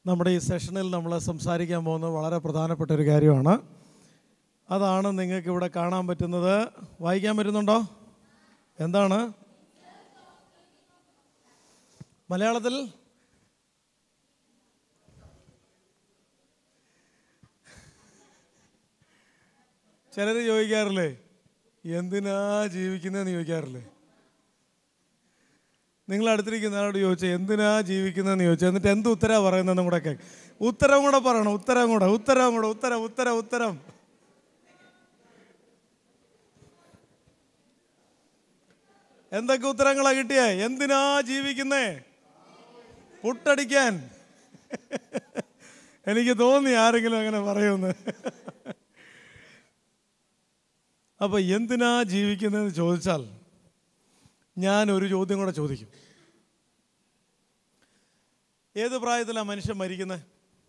നമ്മുടെ ഈ സെഷനിൽ നമ്മൾ സംസാരിക്കാൻ പോകുന്നത് വളരെ പ്രധാനപ്പെട്ട ഒരു കാര്യമാണ് അതാണ് നിങ്ങൾക്ക് ഇവിടെ കാണാൻ പറ്റുന്നത് വായിക്കാൻ പറ്റുന്നുണ്ടോ എന്താണ് മലയാളത്തിൽ ചിലർ ചോദിക്കാറില്ലേ എന്തിനാ ജീവിക്കുന്നതെന്ന് ചോദിക്കാറില്ലേ നിങ്ങൾ അടുത്തിരിക്കുന്ന ആളോട് ചോദിച്ചു എന്തിനാ ജീവിക്കുന്നതെന്ന് ചോദിച്ചു എന്നിട്ട് എന്ത് ഉത്തരവാ പറയുന്നതെന്നും കൂടെ കേൾക്ക് ഉത്തരം കൂടെ പറയണം ഉത്തരം കൂടെ ഉത്തരം കൂടെ ഉത്തരം ഉത്തരം ഉത്തരം എന്തൊക്കെ ഉത്തരങ്ങളാ കിട്ടിയേ എന്തിനാ ജീവിക്കുന്നേ പുട്ടടിക്കാൻ എനിക്ക് തോന്നി ആരെങ്കിലും അങ്ങനെ പറയുമെന്ന് അപ്പൊ എന്തിനാ ജീവിക്കുന്നതെന്ന് ചോദിച്ചാൽ ഞാൻ ഒരു ചോദ്യം കൂടെ ചോദിക്കും ഏത് പ്രായത്തിലാണ് മനുഷ്യൻ മരിക്കുന്നത്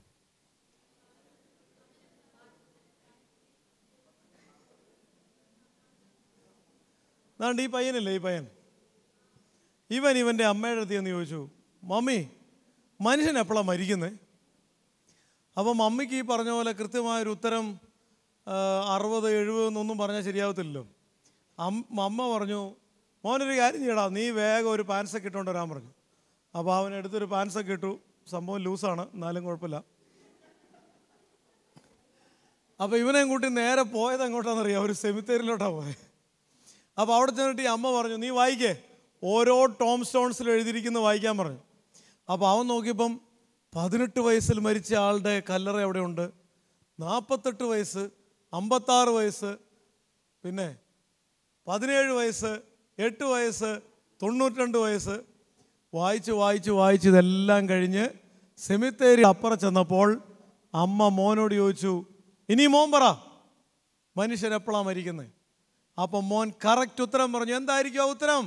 നാണ്ട് ഈ പയ്യനല്ലേ ഈ പയ്യൻ ഇവൻ ഇവൻ്റെ അമ്മയുടെ അടുത്ത് എന്ന് ചോദിച്ചു മമ്മി മനുഷ്യൻ എപ്പോഴാണ് മരിക്കുന്നത് അപ്പം മമ്മിക്ക് ഈ പറഞ്ഞ പോലെ കൃത്യമായൊരു ഉത്തരം ആ, അറുപത് എഴുപത് എന്നൊന്നും പറഞ്ഞാൽ ശരിയാവത്തില്ലല്ലോ അം- അമ്മ പറഞ്ഞു മോനൊരു കാര്യം ചെയ്യടാ നീ വേഗം ഒരു പാൻസൊക്കെ ഇട്ടുകൊണ്ട് വരാൻ പറഞ്ഞു അപ്പോൾ അവൻ എടുത്തൊരു പാൻസൊക്കെ ഇട്ടു സംഭവം ലൂസാണ് എന്നാലും കുഴപ്പമില്ല അപ്പോൾ ഇവനെയും കൂട്ടി നേരെ പോയത് എങ്ങോട്ടാണെന്നറിയാം ഒരു സെമിത്തേരിലോട്ടാണ് പോയത് അപ്പോൾ അവിടെ ചെന്നിട്ട് ഈ അമ്മ പറഞ്ഞു നീ വായിക്കേ ഓരോ ടോം സ്റ്റോൺസിൽ എഴുതിയിരിക്കുന്ന വായിക്കാൻ പറഞ്ഞു അപ്പോൾ അവൻ നോക്കിയപ്പം പതിനെട്ട് വയസ്സിൽ മരിച്ച ആളുടെ കല്ലറ എവിടെയുണ്ട് നാൽപ്പത്തെട്ട് വയസ്സ് അമ്പത്താറ് വയസ്സ് പിന്നെ പതിനേഴ് വയസ്സ് എട്ട് വയസ്സ് തൊണ്ണൂറ്റിരണ്ട് വയസ്സ് വായിച്ച് വായിച്ച് വായിച്ച് ഇതെല്ലാം കഴിഞ്ഞ് സെമിത്തേരി അപ്പുറം ചെന്നപ്പോൾ അമ്മ മോനോട് ചോദിച്ചു ഇനി മോൻ പറ മനുഷ്യൻ എപ്പോഴാണ് മരിക്കുന്നത് അപ്പം മോൻ കറക്റ്റ് ഉത്തരം പറഞ്ഞു എന്തായിരിക്കും ആ ഉത്തരം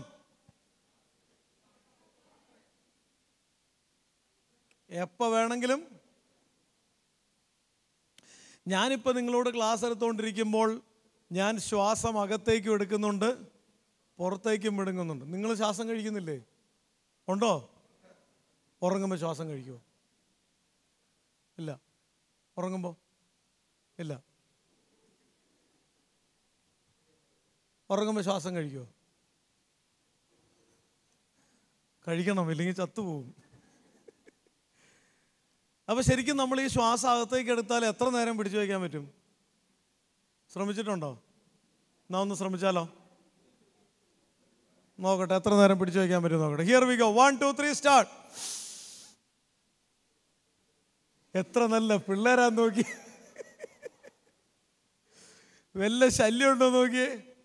എപ്പോൾ വേണമെങ്കിലും ഞാനിപ്പോൾ നിങ്ങളോട് ക്ലാസ് എടുത്തുകൊണ്ടിരിക്കുമ്പോൾ ഞാൻ ശ്വാസം അകത്തേക്കും എടുക്കുന്നുണ്ട് പുറത്തേക്കും വിടുങ്ങുന്നുണ്ട് നിങ്ങൾ ശ്വാസം കഴിക്കുന്നില്ലേ ഉണ്ടോ ഉറങ്ങുമ്പോൾ ശ്വാസം കഴിക്കുമോ ഇല്ല ഉറങ്ങുമ്പോൾ ഇല്ല ഉറങ്ങുമ്പോൾ ശ്വാസം കഴിക്കുമോ കഴിക്കണം ഇല്ലെങ്കിൽ ചത്തുപോകും അപ്പോൾ ശരിക്കും നമ്മൾ ഈ ശ്വാസം അകത്തേക്ക് എടുത്താൽ എത്ര നേരം പിടിച്ചു വയ്ക്കാൻ പറ്റും ശ്രമിച്ചിട്ടുണ്ടോ എന്നാ ഒന്ന് ശ്രമിച്ചാലോ നോക്കട്ടെ എത്ര നേരം പിടിച്ചു വയ്ക്കാൻ പറ്റും നോക്കട്ടെ here we go one two three start എത്ര നല്ല പിള്ളേരാന്ന് നോക്കി വല്ല ശല്യം ഉണ്ടോ നോക്കിയേ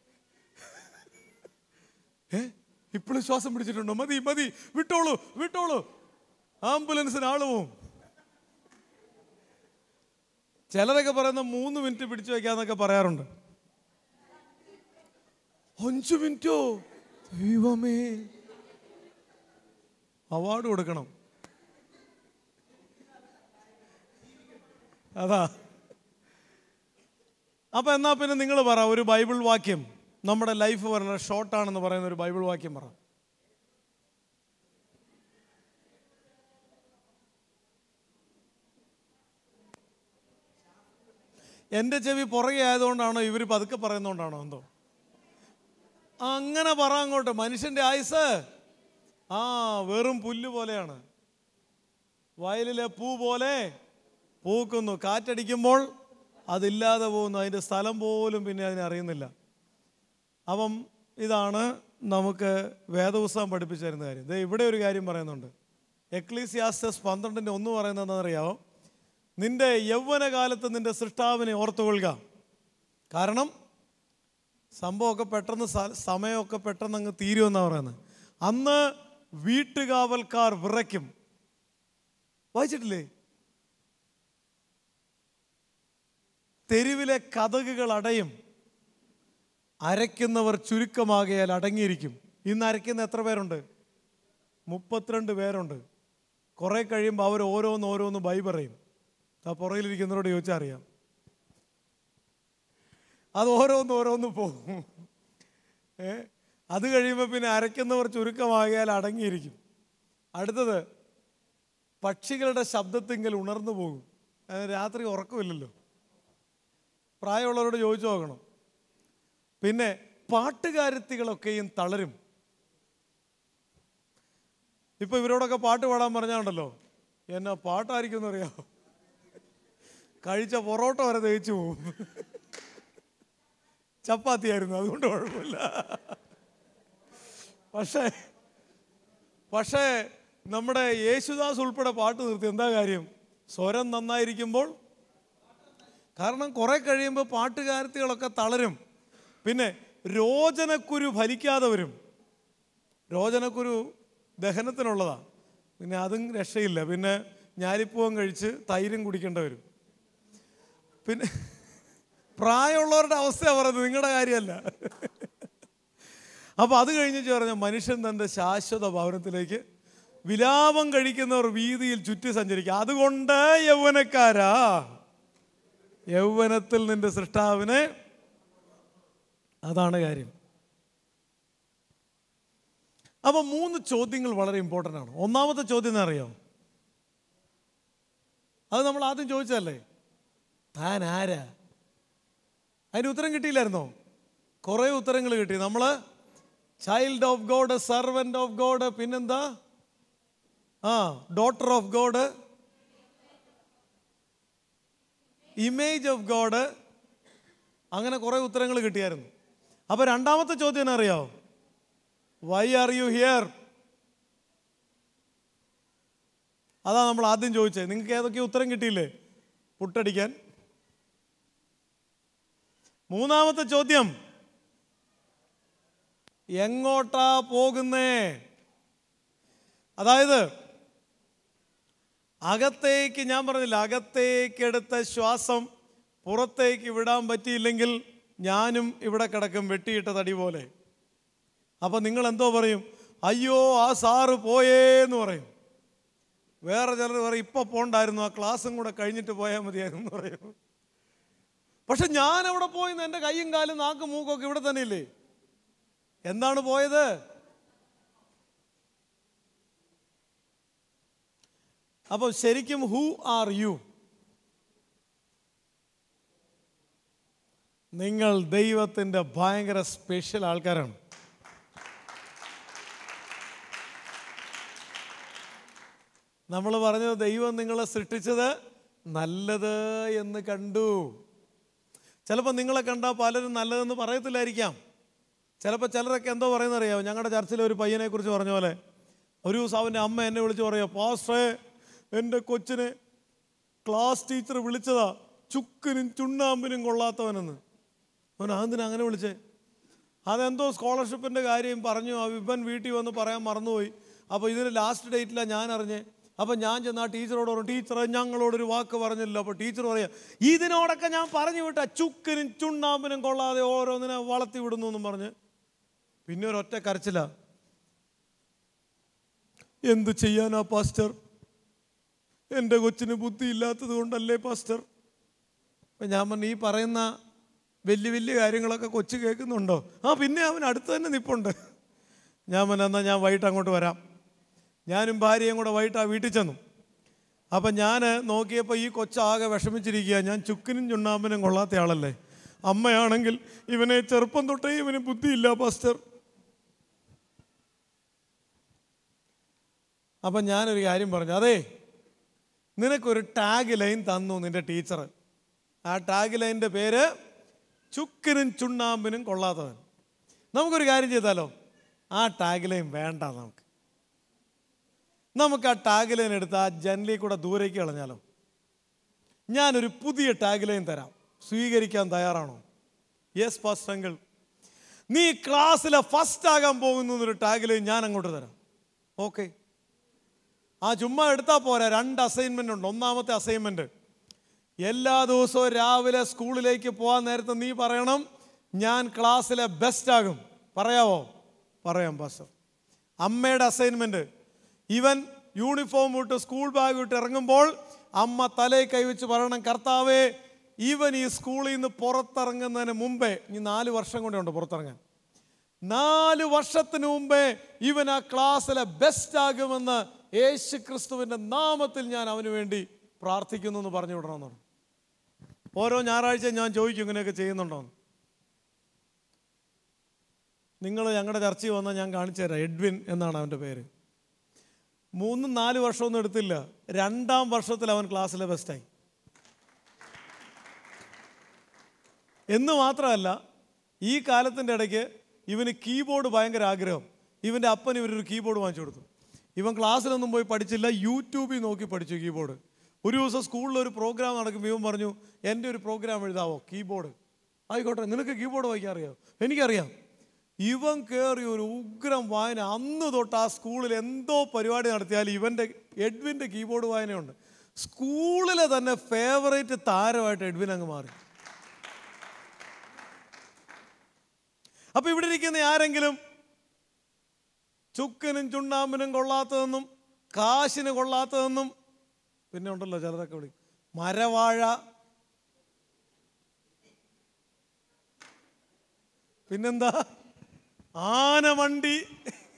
ഏ ഇപ്പോഴും ശ്വാസം പിടിച്ചിട്ടുണ്ടോ മതി മതി വിട്ടോളൂ വിട്ടോളൂ ആംബുലൻസിന് ആള് പോവും ചിലരൊക്കെ പറയുന്ന മൂന്ന് മിനിറ്റ് പിടിച്ചു വെക്കാന്നൊക്കെ പറയാറുണ്ട് അഞ്ചു മിനിറ്റോ ദൈവമേ അവാർഡ് കൊടുക്കണം അതാ അപ്പൊ എന്നാ പിന്നെ നിങ്ങൾ പറ ഒരു ബൈബിൾ വാക്യം നമ്മുടെ ലൈഫ് വളരെ ഷോർട്ടാണെന്ന് പറയുന്ന ഒരു ബൈബിൾ വാക്യം പറ എൻ്റെ ചെവി പുറകെ ആയതുകൊണ്ടാണോ ഇവർ പതുക്കെ പറയുന്നതുകൊണ്ടാണോ എന്തോ അങ്ങനെ പറ അങ്ങോട്ട് മനുഷ്യൻ്റെ ആയുസ് ആ വെറും പുല്ല് പോലെയാണ് വയലിലെ പൂ പോലെ പൂക്കുന്നു കാറ്റടിക്കുമ്പോൾ അതില്ലാതെ പോകുന്നു അതിൻ്റെ സ്ഥലം പോലും പിന്നെ അതിനെ അറിയുന്നില്ല അപ്പം ഇതാണ് നമുക്ക് വേദപുസ്തകം പഠിപ്പിച്ചു തരുന്ന കാര്യം ദേ ഇവിടെ ഒരു കാര്യം പറയുന്നുണ്ട് എക്ലീസിയാസ്റ്റസ് പന്ത്രണ്ടിൻ്റെ ഒന്ന് പറയുന്നത് എന്താണെന്നറിയാമോ നിന്റെ യൗവനകാലത്ത് നിന്റെ സൃഷ്ടാവിനെ ഓർത്തുകൊള്ളുക കാരണം സംഭവമൊക്കെ പെട്ടെന്ന് സ- സമയമൊക്കെ പെട്ടെന്ന് അങ്ങ് തീരുമെന്നാണ് പറയുന്നത് അന്ന് വീട്ടുകാവൽക്കാർ വിറയ്ക്കും വായിച്ചിട്ടില്ലേ തെരുവിലെ കഥകുകൾ അടയും അരയ്ക്കുന്നവർ ചുരുക്കമാകയാൽ അടങ്ങിയിരിക്കും ഇന്ന് അരയ്ക്കുന്ന എത്ര പേരുണ്ട് മുപ്പത്തിരണ്ട് പേരുണ്ട് കുറേ കഴിയുമ്പോൾ അവർ ഓരോന്ന് ഓരോന്ന് ബൈ പറയും ആ പുറകിലിരിക്കുന്നവരോട് ചോദിച്ചാൽ അറിയാം അത് ഓരോന്ന് ഓരോന്ന് പോകും ഏ അത് കഴിയുമ്പോൾ പിന്നെ അരയ്ക്കുന്നവർ ചുരുക്കമാകിയാൽ അടങ്ങിയിരിക്കും അടുത്തത് പക്ഷികളുടെ ശബ്ദത്തിങ്കൽ ഉണർന്നു പോകും അത് രാത്രി ഉറക്കമില്ലല്ലോ പ്രായമുള്ളവരോട് ചോദിച്ചു നോക്കണം പിന്നെ പാട്ടുകാരത്തികളൊക്കെയും തളരും ഇപ്പൊ ഇവരോടൊക്കെ പാട്ട് പാടാൻ പറഞ്ഞാണ്ടല്ലോ എന്നാ പാട്ടായിരിക്കും എന്നറിയാമോ കഴിച്ച പൊറോട്ട വരെ തേച്ചു പോകും ചപ്പാത്തിയായിരുന്നു അതുകൊണ്ട് കുഴപ്പമില്ല പക്ഷേ പക്ഷേ നമ്മുടെ യേശുദാസ് ഉൾപ്പെടെ പാട്ട് നിർത്തി എന്താ കാര്യം സ്വരം നന്നായിരിക്കുമ്പോൾ കാരണം കുറെ കഴിയുമ്പോൾ പാട്ടുകാരത്തികളൊക്കെ തളരും പിന്നെ രോചനക്കുരു ഫലിക്കാതെ വരും രോചനക്കുരു ദഹനത്തിനുള്ളതാ പിന്നെ അതും രക്ഷയില്ല പിന്നെ ഞാലിപ്പൂവം കഴിച്ച് തൈരും കുടിക്കേണ്ടി വരും പിന്നെ പ്രായമുള്ളവരുടെ അവസ്ഥയാണ് പറയുന്നത് നിങ്ങളുടെ കാര്യമല്ല അപ്പോൾ അത് കഴിഞ്ഞിട്ട് പറഞ്ഞ മനുഷ്യൻ തൻ്റെ ശാശ്വത ഭവനത്തിലേക്ക് വിലാപം കഴിക്കുന്നവർ വീതിയിൽ ചുറ്റി സഞ്ചരിക്കുക അതുകൊണ്ട് യൗവനക്കാരാ യൗവനത്തിൽ നിന്റെ സൃഷ്ടാവിനെ അതാണ് കാര്യം അപ്പൊ മൂന്ന് ചോദ്യങ്ങൾ വളരെ ഇമ്പോർട്ടൻ്റ് ആണ് ഒന്നാമത്തെ ചോദ്യം എന്താ അറിയാം അത് നമ്മൾ ആദ്യം ചോദിച്ചതല്ലേ താൻ ആരാ അതിന് ഉത്തരം കിട്ടിയില്ലായിരുന്നോ കുറേ ഉത്തരങ്ങൾ കിട്ടി നമ്മൾ child of God servant of God പിന്നെന്താ ആ daughter of God image of God അങ്ങനെ കുറേ ഉത്തരങ്ങൾ കിട്ടിയായിരുന്നു അപ്പോൾ രണ്ടാമത്തെ ചോദ്യം എന്നാ അറിയാമോ വൈ ആർ യു ഹിയർ അതാ നമ്മൾ ആദ്യം ചോദിച്ചത് നിങ്ങൾക്ക് ഏതൊക്കെ ഉത്തരം കിട്ടിയില്ലേ പുട്ടടിക്കാൻ മൂന്നാമത്തെ ചോദ്യം എങ്ങോട്ടാ പോകുന്നേ അതായത് അകത്തേക്ക് ഞാൻ പറഞ്ഞില്ല അകത്തേക്ക് എടുത്ത ശ്വാസം പുറത്തേക്ക് വിടാൻ പറ്റിയില്ലെങ്കിൽ ഞാനും ഇവിടെ കിടക്കും വെട്ടിയിട്ട തടി പോലെ അപ്പം നിങ്ങൾ എന്തോ പറയും അയ്യോ ആ സാറ് പോയേന്ന് പറയും വേറെ ചിലർ പറയും ഇപ്പം പോണ്ടായിരുന്നു ആ ക്ലാസ്സും കൂടെ കഴിഞ്ഞിട്ട് പോയാൽ മതിയായിരുന്നു എന്ന് പറയും പക്ഷെ ഞാൻ അവിടെ പോയി എൻ്റെ കൈയും കാലും നാക്കും മൂക്കൊക്കെ ഇവിടെ തന്നെയില്ലേ എന്താണ് പോയത് അപ്പോൾ ശരിക്കും ഹൂ ആർ യു നിങ്ങൾ ദൈവത്തിൻ്റെ ഭയങ്കര സ്പെഷ്യൽ ആൾക്കാരാണ് നമ്മൾ പറഞ്ഞത് ദൈവം നിങ്ങളെ സൃഷ്ടിച്ചത് നല്ലത് എന്ന് കണ്ടു ചിലപ്പോൾ നിങ്ങളെ കണ്ടാൽ പലരും നല്ലതെന്ന് പറയത്തില്ലായിരിക്കാം ചിലപ്പോൾ ചിലരൊക്കെ എന്തോ പറയുന്നത് അറിയാമോ ഞങ്ങളുടെ ചർച്ചിലെ ഒരു പയ്യനെ കുറിച്ച് പറഞ്ഞ പോലെ ഒരു ദിവസം അവൻ്റെ അമ്മ എന്നെ വിളിച്ച് പറയാം പാസ്റ്റേ എൻ്റെ കൊച്ചിനെ ക്ലാസ് ടീച്ചർ വിളിച്ചതാ ചുക്കിനും ചുണ്ണാമ്പിനും കൊള്ളാത്തവനെന്ന് അവൻ അതെന്തിനാ അങ്ങനെ വിളിച്ചേ അതെന്തോ സ്കോളർഷിപ്പിൻ്റെ കാര്യം പറഞ്ഞു ആ വിപൻ വീട്ടിൽ വന്ന് പറയാൻ മറന്നുപോയി അപ്പോൾ ഇതിന് ലാസ്റ്റ് ഡേറ്റിലാണ് ഞാൻ അറിഞ്ഞേ അപ്പം ഞാൻ ചെന്ന് ആ ടീച്ചറോട് പറഞ്ഞു ടീച്ചറെ ഞങ്ങളോടൊരു വാക്ക് പറഞ്ഞില്ല അപ്പോൾ ടീച്ചർ പറയാം ഇതിനോടൊക്കെ ഞാൻ പറഞ്ഞു വിട്ട ചുക്കിനും ചുണ്ണാമ്പിനും കൊള്ളാതെ ഓരോന്നിനെ വളർത്തി വിടുന്നു എന്നും പറഞ്ഞ് പിന്നെ ഒരൊറ്റ കരച്ചില എന്ത് ചെയ്യാനാ പാസ്റ്റർ എൻ്റെ കൊച്ചിന് ബുദ്ധിയില്ലാത്തത് കൊണ്ടല്ലേ പാസ്റ്റർ അപ്പം ഞാൻ പറഞ്ഞു ഈ പറയുന്ന വലിയ വലിയ കാര്യങ്ങളൊക്കെ കൊച്ചു കേൾക്കുന്നുണ്ടോ ആ പിന്നെ അവൻ അടുത്ത് തന്നെ നിപ്പുണ്ട് ഞാൻ പറഞ്ഞു എന്നാൽ ഞാൻ വൈകിട്ട് അങ്ങോട്ട് വരാം ഞാനും ഭാര്യയും കൂടെ വൈകിട്ട് ആ വീട്ടിൽ ചെന്നു അപ്പം ഞാൻ നോക്കിയപ്പോൾ ഈ കൊച്ചാകെ വിഷമിച്ചിരിക്കുക ഞാൻ ചുക്കിനും ചുണ്ണാമ്പിനും കൊള്ളാത്ത ആളല്ലേ അമ്മയാണെങ്കിൽ ഇവനെ ചെറുപ്പം തൊട്ടേ ഇവന് ബുദ്ധിയില്ല പാസ്റ്റർ അപ്പം ഞാനൊരു കാര്യം പറഞ്ഞു അതേ നിനക്കൊരു ടാഗ് ലൈൻ തന്നു നിന്റെ ടീച്ചർ ആ ടാഗ് ലൈൻ്റെ പേര് ചുക്കിനും ചുണ്ണാമ്പിനും കൊള്ളാത്തവൻ നമുക്കൊരു കാര്യം ചെയ്താലോ ആ ടാഗ് ലൈൻ വേണ്ട നമുക്ക് നമുക്ക് ആ ടാഗ് ലൈൻ എടുത്ത് ആ ജനലിൽ കൂടെ ദൂരേക്ക് കളഞ്ഞാലോ ഞാനൊരു പുതിയ ടാഗ് ലൈൻ തരാം സ്വീകരിക്കാൻ തയ്യാറാണോ യെസ് ഫസ്റ്റ് അങ്കിൾ നീ ക്ലാസ്സിലെ ഫസ്റ്റ് ആകാൻ പോകുന്നു എന്നൊരു ടാഗ് ലൈൻ ഞാൻ അങ്ങോട്ട് തരാം ഓക്കെ ആ ചുമ്മാ എടുത്താൽ പോരാ രണ്ട് അസൈൻമെൻ്റ് ഉണ്ട് ഒന്നാമത്തെ അസൈൻമെൻറ്റ് എല്ലാ ദിവസവും രാവിലെ സ്കൂളിലേക്ക് പോകാൻ നേരത്തെ നീ പറയണം ഞാൻ ക്ലാസ്സിലെ ബെസ്റ്റ് ആകും പറയാവോ പറയാം പാസ്റ്റർ അമ്മയുടെ അസൈൻമെൻറ്റ് ഇവൻ യൂണിഫോം വിട്ട് സ്കൂൾ ബാഗ് വിട്ട് ഇറങ്ങുമ്പോൾ അമ്മ തലയിൽ കൈവച്ച് പറയണം കർത്താവേ ഇവൻ ഈ സ്കൂളിൽ നിന്ന് പുറത്തിറങ്ങുന്നതിന് മുമ്പേ ഇനി നാല് വർഷം കൂടെ ഉണ്ട് പുറത്തിറങ്ങാൻ നാല് വർഷത്തിന് മുമ്പേ ഇവൻ ആ ക്ലാസ്സിലെ ബെസ്റ്റ് ആകുമെന്ന് യേശു ക്രിസ്തുവിൻ്റെ നാമത്തിൽ ഞാൻ അവന് വേണ്ടി പ്രാർത്ഥിക്കുന്നു എന്ന് പറഞ്ഞു വിടണമെന്നാണ് ഓരോ ഞായറാഴ്ച ഞാൻ ചോദിക്കും ഇങ്ങനെയൊക്കെ ചെയ്യുന്നുണ്ടോന്ന് നിങ്ങൾ ഞങ്ങളുടെ ചർച്ചയിൽ വന്നാൽ ഞാൻ കാണിച്ചു തരാം എഡ്വിൻ എന്നാണ് അവൻ്റെ പേര് മൂന്നും നാല് വർഷമൊന്നും എടുത്തില്ല രണ്ടാം വർഷത്തിൽ അവൻ ക്ലാസ്സിലെ ബെസ്റ്റായി എന്ന് മാത്രമല്ല ഈ കാലത്തിൻ്റെ ഇടയ്ക്ക് ഇവന് കീബോർഡ് ഭയങ്കര ആഗ്രഹം ഇവൻ്റെ അപ്പൻ ഇവരൊരു കീബോർഡ് വാങ്ങിച്ചു കൊടുത്തു ഇവൻ ക്ലാസ്സിലൊന്നും പോയി പഠിച്ചില്ല യൂട്യൂബിൽ നോക്കി പഠിച്ചു കീബോർഡ് ഒരു ദിവസം സ്കൂളിൽ ഒരു പ്രോഗ്രാം നടക്കുമ്പോൾ ഇവൻ പറഞ്ഞു എൻ്റെ ഒരു പ്രോഗ്രാം എഴുതാവോ കീബോർഡ് ആയിക്കോട്ടെ നിനക്ക് കീബോർഡ് വായിക്കാൻ അറിയാമോ എനിക്കറിയാം ഇവൻ കയറി ഒരു ഉഗ്രം വായന അന്ന് തൊട്ട് ആ സ്കൂളിൽ എന്തോ പരിപാടി നടത്തിയാൽ ഇവൻ്റെ എഡ്വിൻ്റെ കീബോർഡ് വായനയുണ്ട് സ്കൂളിലെ തന്നെ ഫേവറേറ്റ് താരമായിട്ട് എഡ്വിൻ അങ്ങ് മാറി അപ്പൊ ഇവിടെ ഇരിക്കുന്ന ആരെങ്കിലും ചുക്കിനും ചുണ്ണാമ്പിനും കൊള്ളാത്തതെന്നും കാശിന് കൊള്ളാത്തതെന്നും പിന്നെ ഉണ്ടല്ലോ ചിലരൊക്കെ വിളി മരവാഴ പിന്നെന്താ ആനവണ്ടി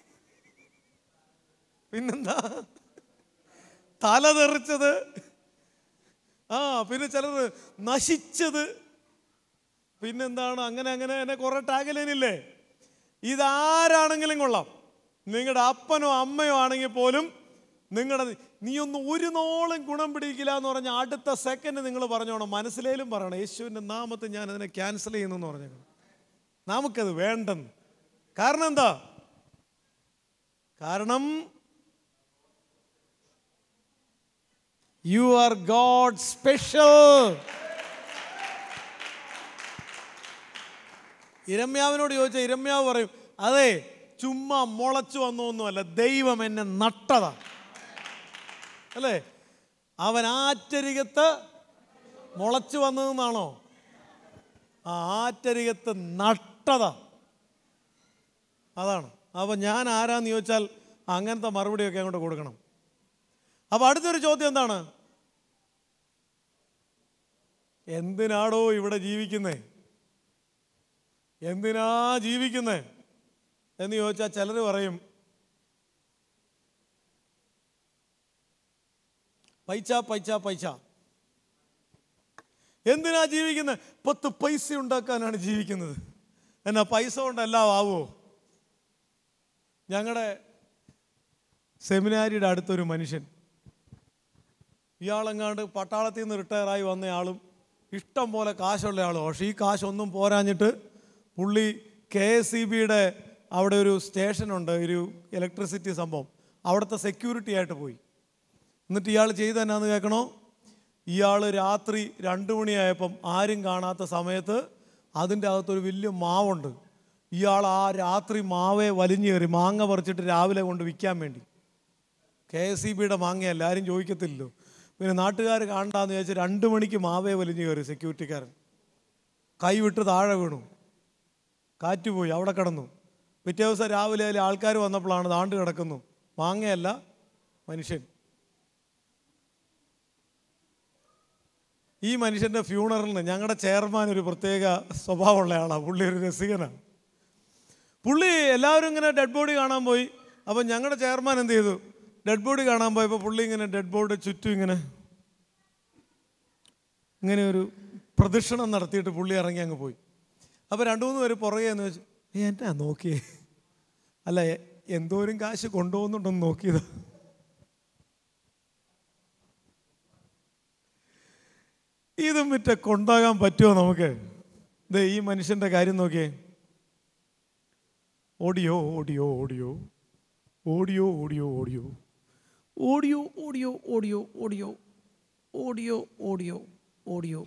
പിന്നെന്താ തല തെറിച്ചത് ആ പിന്നെ ചിലർ നശിച്ചത് പിന്നെന്താണ് അങ്ങനെ അങ്ങനെ എന്നെ കുറെ ടാഗലൈനില്ലേ ഇതാരാണെങ്കിലും കൊള്ളാം നിങ്ങളുടെ അപ്പനോ അമ്മയോ ആണെങ്കിൽ പോലും നിങ്ങളുടെ നീയൊന്നും ഒരു നോളം ഗുണം പിടിക്കില്ല എന്ന് പറഞ്ഞാൽ അടുത്ത സെക്കൻഡ് നിങ്ങൾ പറഞ്ഞോണം മനസ്സിലേലും പറയണം യേശുവിൻ്റെ നാമത്തിൽ ഞാൻ അതിനെ ക്യാൻസൽ ചെയ്യുന്നു എന്ന് പറഞ്ഞേക്കണം നമുക്കത് വേണ്ടെന്ന് കാരണം എന്താ കാരണം യു ആർ ഗോഡ് സ്പെഷ്യൽ ഇരമ്യാവിനോട് ചോദിച്ചാൽ ഇരമ്യാവ് പറയും അതെ ചുമ്മാ മുളച്ചു വന്നൊന്നുമല്ല ദൈവം എന്നെ നട്ടതാ അല്ലേ അവൻ ആറ്റരികത്ത് മുളച്ചു വന്നതെന്നാണോ ആ ആറ്റരികത്ത് നട്ടതാ അതാണ് അപ്പോൾ ഞാൻ ആരാന്ന് ചോദിച്ചാൽ അങ്ങനത്തെ മറുപടിയൊക്കെ അങ്ങോട്ട് കൊടുക്കണം അപ്പോൾ അടുത്തൊരു ചോദ്യം എന്താണ് എന്തിനാടോ ഇവിടെ ജീവിക്കുന്നേ എന്തിനാ ജീവിക്കുന്നേ എന്ന് ചോദിച്ചാൽ ചിലർ പറയും പൈസ പൈസ പൈസ എന്തിനാ ജീവിക്കുന്നത് പത്ത് പൈസ ഉണ്ടാക്കാനാണ് ജീവിക്കുന്നത് എന്നാ പൈസ കൊണ്ടെല്ലാം ആവുമോ ഞങ്ങളുടെ സെമിനാരിയുടെ അടുത്തൊരു മനുഷ്യൻ ഇയാളെങ്ങാണ്ട് പട്ടാളത്തിൽ നിന്ന് റിട്ടയറായി വന്നയാളും ഇഷ്ടം പോലെ കാശുള്ള ആളും പക്ഷേ ഈ കാശൊന്നും പോരാഞ്ഞിട്ട് പുള്ളി കെ എസ് സി ബിയുടെ അവിടെ ഒരു സ്റ്റേഷനുണ്ട് ഒരു ഇലക്ട്രിസിറ്റി സംഭവം അവിടുത്തെ സെക്യൂരിറ്റി ആയിട്ട് പോയി എന്നിട്ട് ഇയാൾ ചെയ്ത് എന്നാന്ന് കേൾക്കണോ ഇയാൾ രാത്രി രണ്ട് മണിയായപ്പം ആരും കാണാത്ത സമയത്ത് അതിൻ്റെ അകത്തൊരു വലിയ മാവുണ്ട് ഇയാൾ ആ രാത്രി മാവെ വലിഞ്ഞു കയറി മാങ്ങ പറിച്ചിട്ട് രാവിലെ കൊണ്ട് വിൽക്കാൻ വേണ്ടി കെ എസ് സി ബിയുടെ മാങ്ങയല്ല ആരും ചോദിക്കത്തില്ലല്ലോ പിന്നെ നാട്ടുകാർ കാണണ്ടാന്ന് ചോദിച്ചാൽ രണ്ട് മണിക്ക് മാവേ വലിഞ്ഞു കയറി സെക്യൂരിറ്റിക്കാരൻ കൈവിട്ട് താഴെ വീണു കാറ്റ് പോയി അവിടെ കിടന്നു പിറ്റേ ദിവസം രാവിലെ അതിൽ ആൾക്കാർ വന്നപ്പോഴാണ് താണ്ട് കിടക്കുന്നു മാങ്ങയല്ല മനുഷ്യൻ ഈ മനുഷ്യൻ്റെ ഫ്യൂണറലിന് ഞങ്ങളുടെ ചെയർമാൻ ഒരു പ്രത്യേക സ്വഭാവമുള്ള ആളാണ് പുള്ളി ഒരു രസികനാണ് പുള്ളി എല്ലാവരും ഇങ്ങനെ ഡെഡ് ബോഡി കാണാൻ പോയി അപ്പം ഞങ്ങളുടെ ചെയർമാൻ എന്ത് ചെയ്തു ഡെഡ് ബോഡി കാണാൻ പോയപ്പോൾ പുള്ളി ഇങ്ങനെ ഡെഡ് ബോഡി ചുറ്റും ഇങ്ങനെ ഇങ്ങനെ ഒരു പ്രദക്ഷിണം നടത്തിയിട്ട് പുള്ളി ഇറങ്ങി അങ്ങ് പോയി അപ്പോൾ രണ്ട് മൂന്ന് പേര് പുറകെ എന്ന് വെച്ചു "ഏ, എന്നാ നോക്കിയേ അല്ല എ- എന്തോരം കാശ് കൊണ്ടുപോകുന്നുണ്ടെന്ന് നോക്കിയതാ ഇതും വിറ്റ കൊണ്ടാകാൻ പറ്റുമോ നമുക്ക് ദേ ഈ മനുഷ്യൻ്റെ കാര്യം നോക്കിയേ audio audio audio audio audio audio audio audio audio audio audio audio audio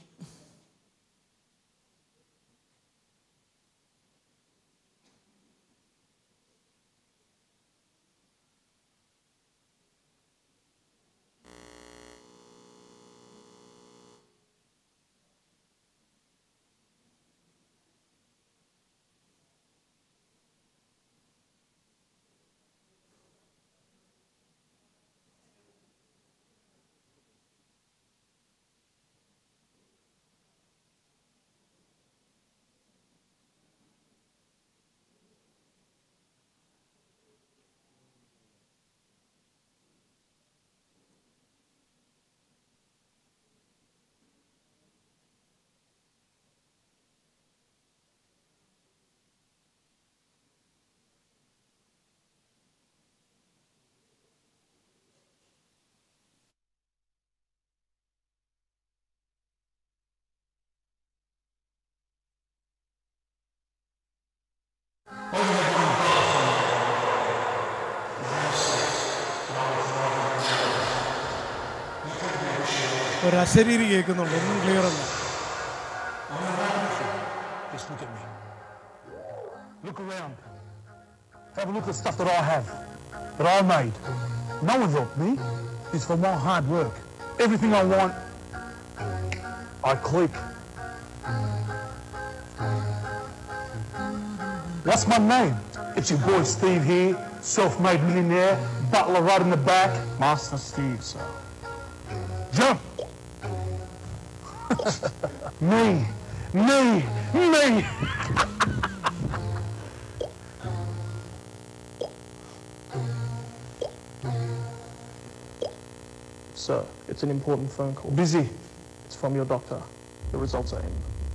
ഒരു അശരീരി കേൾക്കുന്നുണ്ട് ഒന്നും ക്ലിയർ അല്ല Just look at me. Look around. Have a look at the stuff that I have, that I made. No one's helped me. It's from my hard work. Everything I want, I click. What's my name? It's your boy Steve here, self-made millionaire, butler right in the back. Master Steve, sir. Jump! me, me, me! Sir, it's an important phone call. Busy. It's from your doctor. The results are in.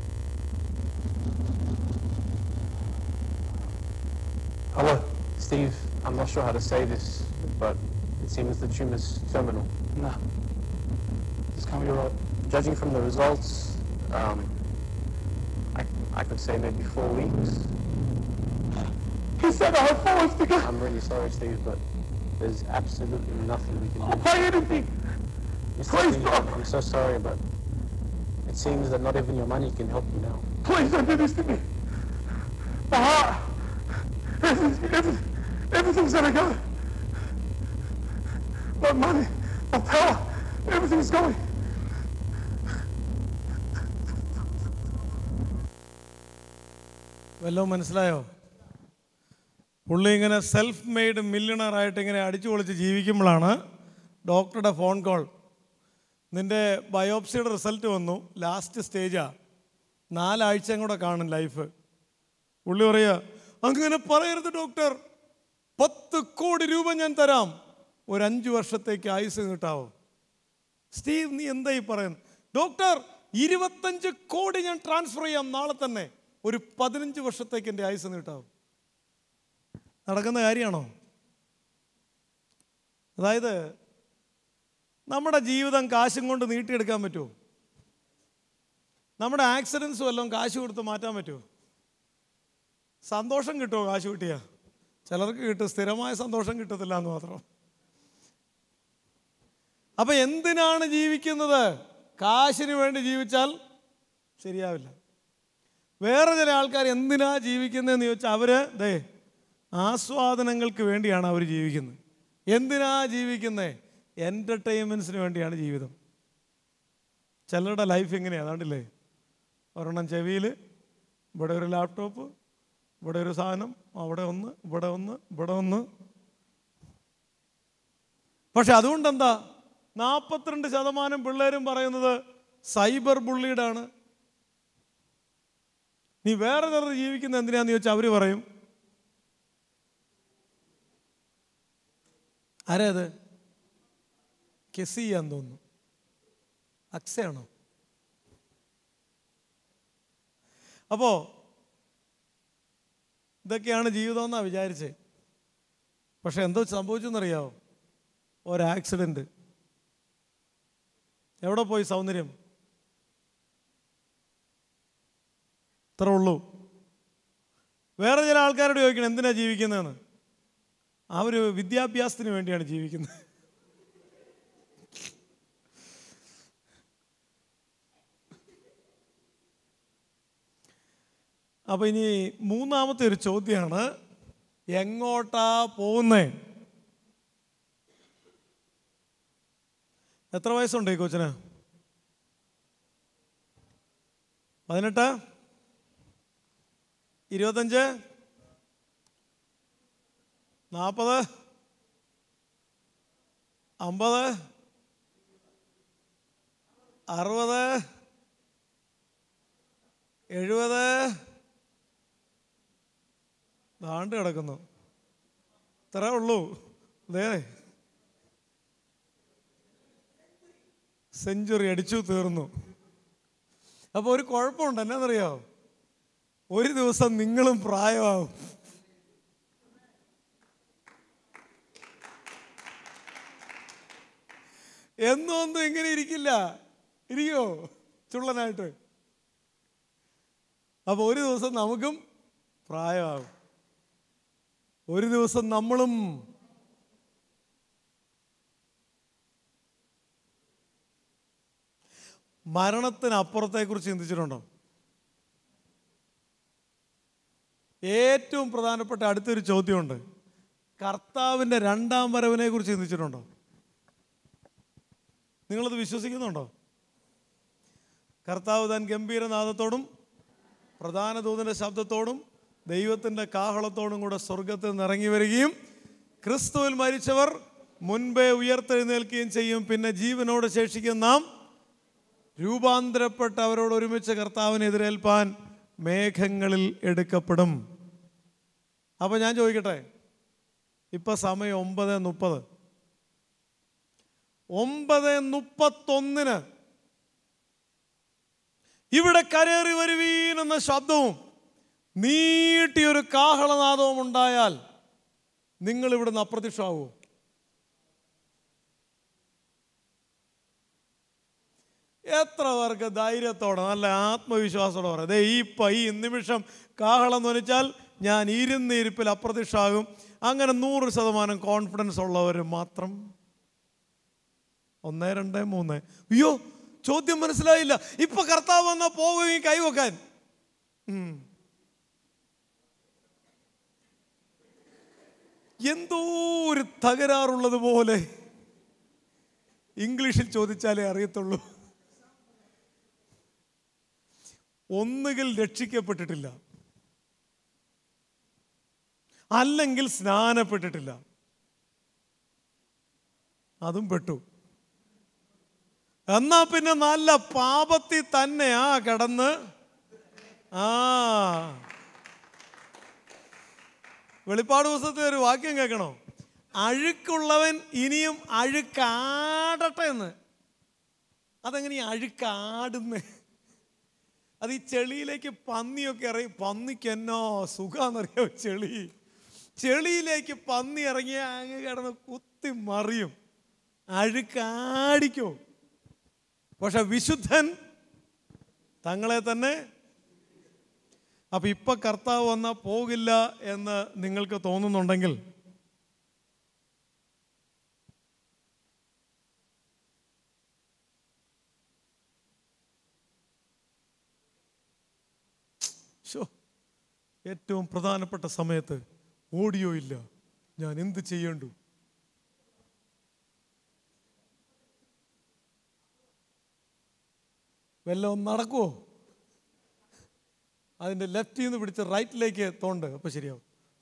Hello. Steve, I'm not sure how to say this, but it seems the tumor's terminal. Nah. Just can't be right. Judging from the results, um, I, I could say maybe four weeks. He said I had four weeks to go. I'm really sorry, Steve, but there's absolutely nothing we can I'll do. pay anything. Mr. Please Steve, stop. I'm so sorry, but it seems that not even your money can help you now. Please don't do this to me. My heart. Everything, everything, everything's gonna go. My money, my power, everything's going. വല്ലതും മനസ്സിലായോ പുള്ളി ഇങ്ങനെ self made millionaire ആയിട്ട് ഇങ്ങനെ അടിച്ചു പൊളിച്ച് ജീവിക്കുമ്പോഴാണ് ഡോക്ടറുടെ phone call നിന്റെ ബയോപ്സിയുടെ റിസൾട്ട് വന്നു ലാസ്റ്റ് സ്റ്റേജാ നാലാഴ്ചയും കൂടെ കാണും ലൈഫ് പുള്ളി പറയുക അങ്ങനെ പറയരുത് ഡോക്ടർ പത്ത് കോടി രൂപ ഞാൻ തരാം ഒരു അഞ്ച് വർഷത്തേക്ക് ആയുസ് കിട്ടാവോ സ്റ്റീവ് നീ എന്തായി പറയുന്നു ഡോക്ടർ ഇരുപത്തഞ്ച് കോടി ഞാൻ ട്രാൻസ്ഫർ ചെയ്യാം നാളെ തന്നെ ഒരു പതിനഞ്ച് വർഷത്തേക്ക് എൻ്റെ ആയുസ് നീട്ടാവും നടക്കുന്ന കാര്യമാണോ അതായത് നമ്മുടെ ജീവിതം കാശും കൊണ്ട് നീട്ടിയെടുക്കാൻ പറ്റുമോ നമ്മുടെ ആക്സിഡൻസ് വല്ലതും കാശ് കൊടുത്ത് മാറ്റാൻ പറ്റുമോ സന്തോഷം കിട്ടുമോ കാശ് കിട്ടിയാ ചിലർക്ക് കിട്ടും സ്ഥിരമായ സന്തോഷം കിട്ടത്തില്ല എന്ന് മാത്രം അപ്പൊ എന്തിനാണ് ജീവിക്കുന്നത് കാശിന് വേണ്ടി ജീവിച്ചാൽ ശരിയാവില്ല വേറെ ചില ആൾക്കാർ എന്തിനാ ജീവിക്കുന്നതെന്ന് ചോദിച്ചാൽ അവര് ദേ ആസ്വാദനങ്ങൾക്ക് വേണ്ടിയാണ് അവർ ജീവിക്കുന്നത് എന്തിനാ ജീവിക്കുന്നത് എൻ്റർടൈൻമെൻറ്റ്സിന് വേണ്ടിയാണ് ജീവിതം ചിലരുടെ ലൈഫ് എങ്ങനെയാണ് അതാണ്ടില്ലേ ഒരെണ്ണം ചെവിയിൽ ഇവിടെ ഒരു ലാപ്ടോപ്പ് ഇവിടെ ഒരു സാധനം അവിടെ ഒന്ന് ഇവിടെ ഒന്ന് ഇവിടെ ഒന്ന് പക്ഷെ അതുകൊണ്ട് എന്താ നാൽപ്പത്തിരണ്ട് ശതമാനം പിള്ളേരും പറയുന്നത് സൈബർ ബുള്ളീഡാണ് നീ വേറെ ചിലർ ജീവിക്കുന്ന എന്തിനാന്ന് ചോദിച്ചാൽ അവർ പറയും ആരാ അത് കെസ് ചെയ്യാൻ തോന്നുന്നു അക്സയാണോ അപ്പോ ഇതൊക്കെയാണ് ജീവിതം എന്നാ വിചാരിച്ചേ പക്ഷെ എന്തോ സംഭവിച്ചെന്നറിയാവോ ഒരു ആക്സിഡന്റ് എവിടെ പോയി സൗന്ദര്യം ഇത്ര ഉള്ളൂ വേറെ ചില ആൾക്കാരോട് ചോദിക്കണം എന്തിനാ ജീവിക്കുന്നതെന്ന് അവർ വിദ്യാഭ്യാസത്തിന് വേണ്ടിയാണ് ജീവിക്കുന്നത് അപ്പൊ ഇനി മൂന്നാമത്തെ ഒരു ചോദ്യമാണ് എങ്ങോട്ടാ പോകുന്നേ എത്ര വയസ്സുണ്ട് ഈ കൊച്ചിന് പതിനെട്ട് ഇരുപത്തഞ്ച് നാൽപ്പത് അമ്പത് അറുപത് എഴുപത് ദാണ്ട് കിടക്കുന്നു ഇത്രേ ഉള്ളൂ അതേ സെഞ്ചുറി അടിച്ചു തീർന്നു അപ്പോൾ ഒരു കുഴപ്പമുണ്ട് എന്നാന്നറിയോ ഒരു ദിവസം നിങ്ങളും പ്രായമാവും എന്നും ഒന്നും ഇങ്ങനെ ഇരിക്കില്ല ഇരിക്കോ ചുള്ളനായിട്ട് അപ്പോൾ ഒരു ദിവസം നമുക്കും പ്രായമാകും ഒരു ദിവസം നമ്മളും മരണത്തിനപ്പുറത്തെക്കുറിച്ച് ചിന്തിച്ചിട്ടുണ്ടോ ഏറ്റവും പ്രധാനപ്പെട്ട അടുത്തൊരു ചോദ്യമുണ്ട് കർത്താവിൻ്റെ രണ്ടാം വരവിനെ കുറിച്ച് ചിന്തിച്ചിട്ടുണ്ടോ നിങ്ങളത് വിശ്വസിക്കുന്നുണ്ടോ കർത്താവ് താൻ ഗംഭീരനാദത്തോടും പ്രധാന ദൂതൻ്റെ ശബ്ദത്തോടും ദൈവത്തിൻ്റെ കാഹളത്തോടും കൂടെ സ്വർഗത്തിൽ നിന്ന് ഇറങ്ങി വരികയും ക്രിസ്തുവിൽ മരിച്ചവർ മുൻപേ ഉയർത്തെഴുന്നേൽക്കുകയും ചെയ്യും പിന്നെ ജീവനോട് ശേഷിക്കുന്ന നാം രൂപാന്തരപ്പെട്ട് അവരോട് ഒരുമിച്ച് കർത്താവിനെ എതിരേൽപ്പാൻ മേഘങ്ങളിൽ എടുക്കപ്പെടും അപ്പോൾ ഞാൻ ചോദിക്കട്ടെ ഇപ്പം സമയം ഒമ്പത് മുപ്പത് ഒമ്പത് മുപ്പത്തൊന്നിന് ഇവിടെ കരേറി വരുവീൻ എന്ന ശബ്ദവും നീട്ടിയൊരു കാഹളനാദവും ഉണ്ടായാൽ നിങ്ങൾ ഇവിടുന്ന് അപ്രത്യക്ഷമാവോ എത്ര പേർക്ക് ധൈര്യത്തോടെ നല്ല ആത്മവിശ്വാസത്തോടെ പറയാം ദേ ഈ ഇപ്പം ഈ നിമിഷം കാഹളം ധ്വനിച്ചാൽ ഞാൻ ഇരുന്നിരിപ്പിൽ അപ്രത്യക്ഷമാകും അങ്ങനെ നൂറ് ശതമാനം കോൺഫിഡൻസ് ഉള്ളവർ മാത്രം ഒന്ന് രണ്ട് മൂന്ന് അയ്യോ ചോദ്യം മനസ്സിലായില്ല ഇപ്പൊ കർത്താവ് വന്നാൽ പോകുകയും കൈവെക്കാൻ ഉം. എന്തോ ഒരു തകരാറുള്ളത് പോലെ ഇംഗ്ലീഷിൽ ചോദിച്ചാലേ അറിയത്തുള്ളൂ ഒന്നുകിൽ രക്ഷിക്കപ്പെട്ടിട്ടില്ല അല്ലെങ്കിൽ സ്നാനപ്പെട്ടിട്ടില്ല അതും പെട്ടു എന്നാ പിന്നെ നല്ല പാപത്തിൽ തന്നെയാ കിടന്ന് ആ വെളിപ്പാട് പുസ്തകത്തിൽ ഒരു വാക്യം കേൾക്കണോ അഴുക്കുള്ളവൻ ഇനിയും അഴുക്കാടട്ടെ എന്ന് അതെങ്ങനെ ഈ അഴുക്കാടുന്നേ അത് ഈ ചെളിയിലേക്ക് പന്നിയൊക്കെ ഇറങ്ങി പന്നിക്ക് എന്നോ സുഖാന്നറിയോ ചെളി ചെളിയിലേക്ക് പന്നി ഇറങ്ങിയ അങ്ങ് കിടന്ന് കുത്തി മറിയും അഴുക്കാടിക്കോ പക്ഷെ വിശുദ്ധൻ തങ്ങളെ തന്നെ അപ്പൊ ഇപ്പൊ കർത്താവ് വന്നാൽ പോകില്ല എന്ന് നിങ്ങൾക്ക് തോന്നുന്നുണ്ടെങ്കിൽ ശോ, ഏറ്റവും പ്രധാനപ്പെട്ട സമയത്ത് ഓഡിയോ ഇല്ല ഞാൻ എന്ത് ചെയ്യേണ്ടു വല്ലതും നടക്കുമോ അതിൻ്റെ ലെഫ്റ്റിൽ നിന്ന് പിടിച്ച് റൈറ്റിലേക്ക് തോണ്ട് അപ്പോൾ ശരിയാവും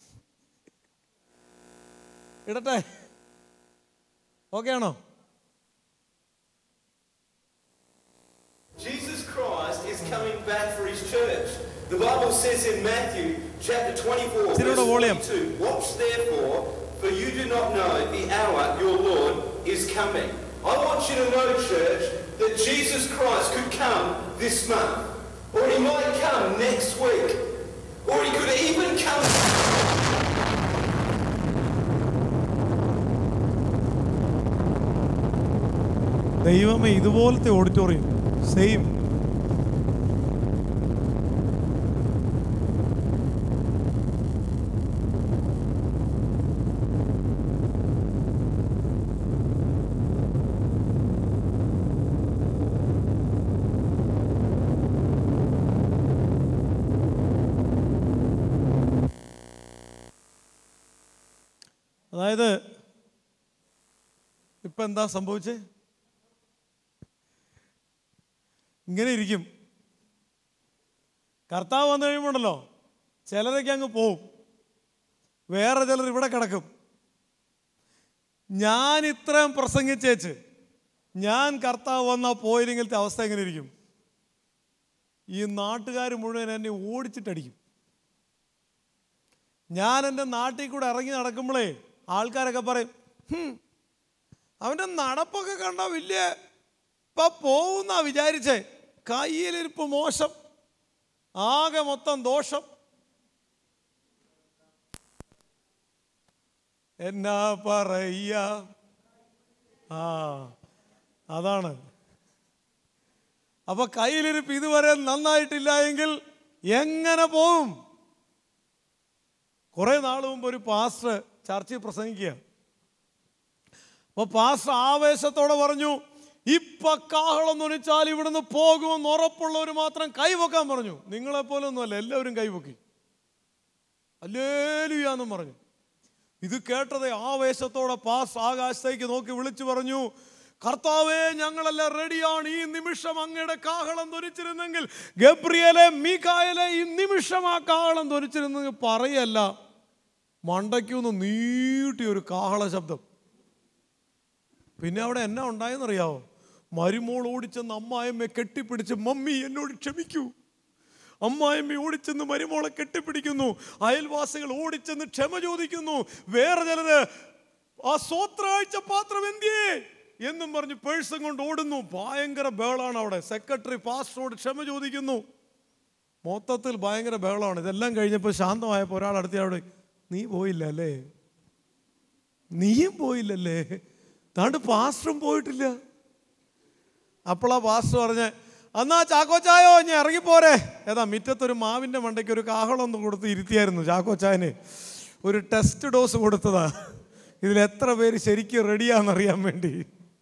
ഇടട്ടെ ഓക്കെ ആണോ Jesus Christ is coming back for his church. The Bible says in Matthew chapter 24, Sit verse on the volume. 42, Watch therefore, for you do not know the hour your Lord is coming. I want you to know, church, that Jesus Christ could come this month, or he might come next week, or he could even come ദൈവമേ ഇതുപോലത്തെ auditorium same അതായത് ഇപ്പൊ എന്താ സംഭവിച്ചേ ഇങ്ങനെ ഇരിക്കും കർത്താവ് വന്നു കഴിയുമ്പോണ്ടല്ലോ ചിലരൊക്കെ അങ്ങ് പോവും വേറെ ചിലർ ഇവിടെ കിടക്കും ഞാൻ ഇത്രയും പ്രസംഗിച്ചേച്ച് ഞാൻ കർത്താവ് വന്നാൽ പോയില്ലെങ്കിലത്തെ അവസ്ഥ എങ്ങനെ ഇരിക്കും ഈ നാട്ടുകാർ മുഴുവൻ എന്നെ ഓടിച്ചിട്ടടിക്കും ഞാൻ എൻ്റെ നാട്ടിൽ കൂടെ ഇറങ്ങി നടക്കുമ്പോഴേ ആൾക്കാരൊക്കെ പറയും "ഹും, അവൻ്റെ നടപ്പൊക്കെ കണ്ട വലിയ ഇപ്പൊ പോകുന്ന വിചാരിച്ചേ കയ്യിലിരിപ്പ് മോശം ആകെ മൊത്തം ദോഷം എന്നാ പറയ ആ അതാണ് അപ്പൊ കയ്യിലിരിപ്പ് ഇതുവരെ നന്നായിട്ടില്ല എങ്കിൽ എങ്ങനെ പോവും കുറെ നാൾ മുമ്പ് ഒരു പാസ്റ്റർ ചർച്ചയിൽ പ്രസംഗിക്കുക അപ്പോൾ പാസ്റ്റർ ആവേശത്തോടെ പറഞ്ഞു ഇപ്പൊ കാഹളം നുണിച്ചാൽ ഇവിടുന്ന് പോകുമെന്ന് ഉറപ്പുള്ളവർ മാത്രം കൈവക്കാൻ പറഞ്ഞു നിങ്ങളെപ്പോലെ ഒന്നുമല്ല എല്ലാവരും കൈവക്കി അല്ലേലുയാന്നും പറഞ്ഞു ഇത് കേട്ടത് ആവേശത്തോടെ പാസ് ആകാശത്തേക്ക് നോക്കി വിളിച്ചു പറഞ്ഞു കർത്താവേ ഞങ്ങളെല്ലാം റെഡിയാണ് ഈ നിമിഷം അങ്ങയുടെ കാഹളം ധരിച്ചിരുന്നെങ്കിൽ ഗബ്രിയലെ മീകായലെ ഈ നിമിഷം ആ കാഹളം ധരിച്ചിരുന്നെങ്കിൽ പറയല്ല മണ്ടയ്ക്കൊന്ന് നീട്ടി ഒരു കാഹള ശബ്ദം പിന്നെ അവിടെ എന്നാ ഉണ്ടായെന്നറിയാവോ മരുമോൾ ഓടിച്ചെന്ന് അമ്മായമ്മയെ കെട്ടിപ്പിടിച്ച് മമ്മി എന്നോട് ക്ഷമിക്കൂ അമ്മായമ്മ ഓടിച്ചെന്ന് മരുമോളെ കെട്ടിപ്പിടിക്കുന്നു അയൽവാസികൾ ഓടിച്ചെന്ന് ക്ഷമ ചോദിക്കുന്നു വേറെ ചിലത് ആ സ്വത്രാഴ്ച പാത്രം എന്തിയേ എന്നും പറഞ്ഞ് പേഴ്സും കൊണ്ട് ഓടുന്നു ഭയങ്കര ബഹളാണ് അവിടെ സെക്രട്ടറി പാസ്റ്ററോട് ക്ഷമ ചോദിക്കുന്നു മൊത്തത്തിൽ ഭയങ്കര ബഹളമാണ് ഇതെല്ലാം കഴിഞ്ഞപ്പോൾ ശാന്തമായപ്പോൾ ഒരാൾ അടുത്തയാളോട് നീ പോയില്ല അല്ലേ നീയും പോയില്ലല്ലേ താണ്ട് പാസ്റ്ററും പോയിട്ടില്ല അപ്പോളാ പാസ്റ്റർ പറഞ്ഞ് എന്നാ ചാക്കോച്ചായോ ഞാൻ ഇറങ്ങിപ്പോരെ ഏതാ മിറ്റത്തൊരു മാവിൻ്റെ മണ്ടയ്ക്ക് ഒരു കാഹളൊന്നും കൊടുത്ത് ഇരുത്തിയായിരുന്നു ചാക്കോച്ചായന് ഒരു ടെസ്റ്റ് ഡോസ് കൊടുത്തതാ ഇതിൽ എത്ര പേര് ശരിക്കും റെഡിയാണെന്നറിയാൻ വേണ്ടി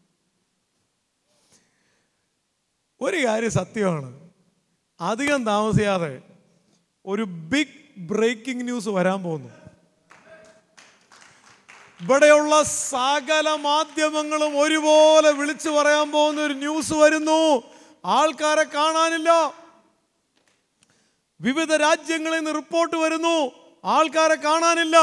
ഒരു കാര്യം സത്യമാണ് അധികം താമസിയാതെ ഒരു ബിഗ് ബ്രേക്കിംഗ് ന്യൂസ് വരാൻ പോകുന്നു ഇവിടെയുള്ള സകല മാധ്യമങ്ങളും ഒരുപോലെ വിളിച്ചു പറയാൻ പോകുന്ന ഒരു ന്യൂസ് വരുന്നു ആൾക്കാരെ കാണാനില്ല വിവിധ രാജ്യങ്ങളിൽ നിന്ന് റിപ്പോർട്ട് വരുന്നു ആൾക്കാരെ കാണാനില്ല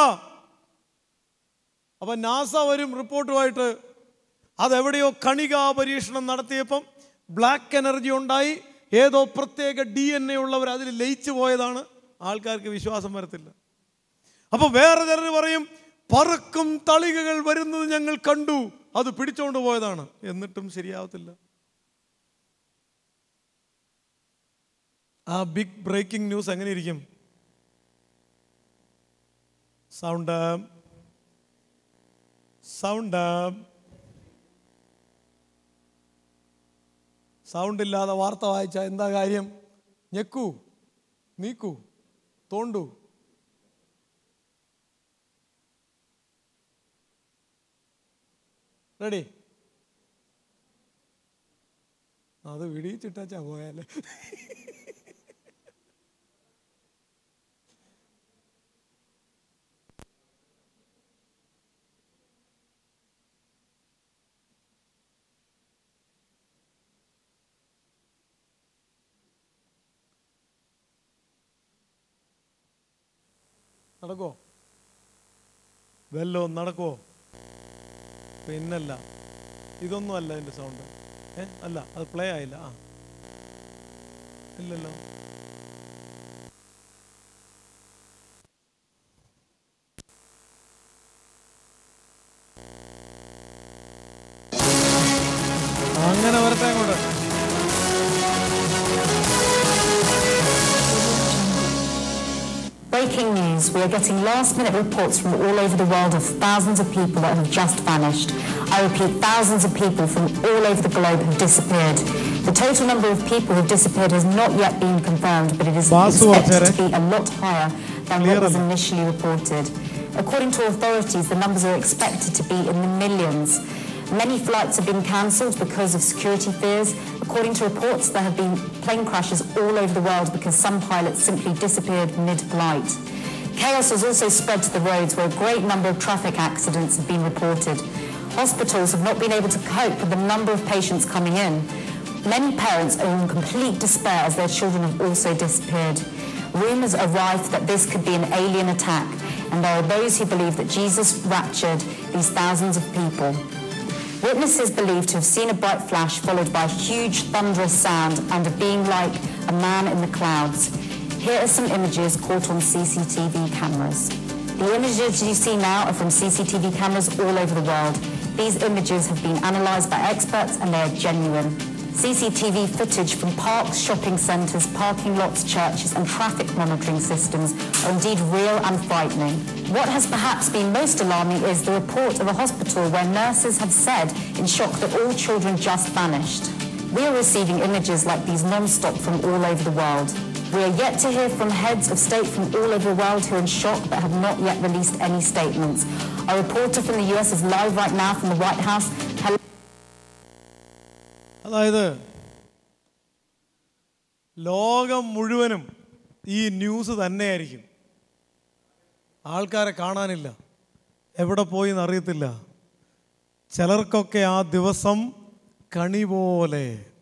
അപ്പൊ നാസ വരും റിപ്പോർട്ടുമായിട്ട് അതെവിടെയോ കണികാ പരീക്ഷണം നടത്തിയപ്പം ബ്ലാക്ക് എനർജി ഉണ്ടായി ഏതോ പ്രത്യേക ഡി എൻ എ ഉള്ളവർ അതിൽ ലയിച്ചു പോയതാണ് ആൾക്കാർക്ക് വിശ്വാസം വരത്തില്ല അപ്പൊ വേറെ ചിലർ പറയും പറക്കും തളികകൾ വരുന്നത് ഞങ്ങൾ കണ്ടു അത് പിടിച്ചോണ്ട് പോയതാണ് എന്നിട്ടും ശരിയാവത്തില്ല ആ ബിഗ് ബ്രേക്കിംഗ് ന്യൂസ് എങ്ങനെ ഇരിക്കും സൗണ്ട് സൗണ്ട് സൗണ്ട് ഇല്ലാതെ വാർത്ത വായിച്ച എന്താ കാര്യം ഞെക്കൂ നീക്കൂ തോണ്ടു റെഡി അത് വിടിയിച്ചിട്ടാ പോയാലേ നടക്കോ വല്ലോ നടക്കോ പിന്നല്ല ഇതൊന്നും അല്ല എൻ്റെ സൗണ്ട് ഏ അല്ല അത് പ്ലേ ആയില്ല ആ ഇല്ലല്ലോ അങ്ങനെ വരട്ടെ അങ്ങോട്ട് Breaking news. We are getting last minute reports from all over the world of thousands of people that have just vanished. I repeat, thousands of people from all over the globe have disappeared. The total number of people who have disappeared has not yet been confirmed, but it is Vasu expected to Achere. be a lot higher than Clear what was അല്ല. initially reported. According to authorities, the numbers are expected to be in the millions. Many flights have been cancelled because of security fears. According to reports, there have been plane crashes all over the world because some pilots simply disappeared mid-flight. Chaos has also spread to the roads where a great number of traffic accidents have been reported. Hospitals have not been able to cope with the number of patients coming in. Many parents are in complete despair as their children have also disappeared. Rumours are rife that this could be an alien attack, and there are those who believe that Jesus raptured these thousands of people. Witnesses believe to have seen a bright flash followed by a huge thunderous sound and a being like a man in the clouds. Here are some images caught on CCTV cameras. The images you see now are from CCTV cameras all over the world. These images have been analysed by experts and they are genuine. CCTV footage from parks, shopping centres, parking lots, churches and traffic monitoring systems are indeed real and frightening. What has perhaps been most alarming is the report of a hospital where nurses have said in shock that all children just vanished. We are receiving images like these non-stop from all over the world. We are yet to hear from heads of state from all over the world who are in shock but have not yet released any statements. Our reporter from the US is live right now from the White House. Hello. അതായത് ലോകം മുഴുവനും ഈ news തന്നെയായിരിക്കും ആൾക്കാരെ കാണാനില്ല എവിടെ പോയി എന്നറിയത്തില്ല ചിലർക്കൊക്കെ ആ ദിവസം കണി പോലെ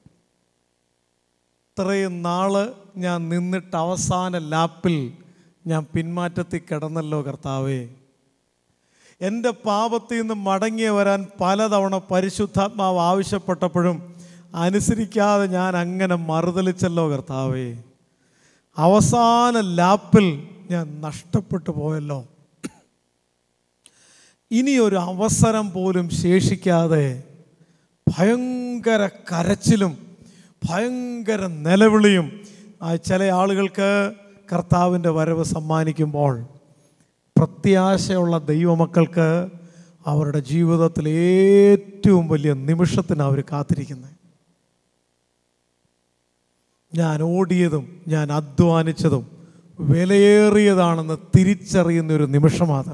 ഇത്രയും നാള് ഞാൻ നിന്നിട്ട് അവസാന ലാപ്പിൽ ഞാൻ പിന്മാറ്റത്തിൽ കിടന്നല്ലോ കർത്താവേ എൻ്റെ പാപത്തിൽ നിന്ന് മടങ്ങി വരാൻ പലതവണ പരിശുദ്ധാത്മാവ് ആവശ്യപ്പെട്ടപ്പോഴും അനുസരിക്കാതെ ഞാൻ അങ്ങനെ മറുതലിച്ചല്ലോ കർത്താവേ അവസാന ലാപ്പിൽ ഞാൻ നഷ്ടപ്പെട്ടു പോയല്ലോ ഇനി ഒരു അവസരം പോലും ശേഷിക്കാതെ ഭയങ്കര കരച്ചിലും ഭയങ്കര നിലവിളിയും ആ ചില ആളുകൾക്ക് കർത്താവിൻ്റെ വരവ് സമ്മാനിക്കുമ്പോൾ പ്രത്യാശയുള്ള ദൈവമക്കൾക്ക് അവരുടെ ജീവിതത്തിൽ ഏറ്റവും വലിയ നിമിഷത്തിന് അവർ കാത്തിരിക്കുന്നത് ഞാൻ ഓടിയതും ഞാൻ അധ്വാനിച്ചതും വിലയേറിയതാണെന്ന് തിരിച്ചറിയുന്ന ഒരു നിമിഷമാണ്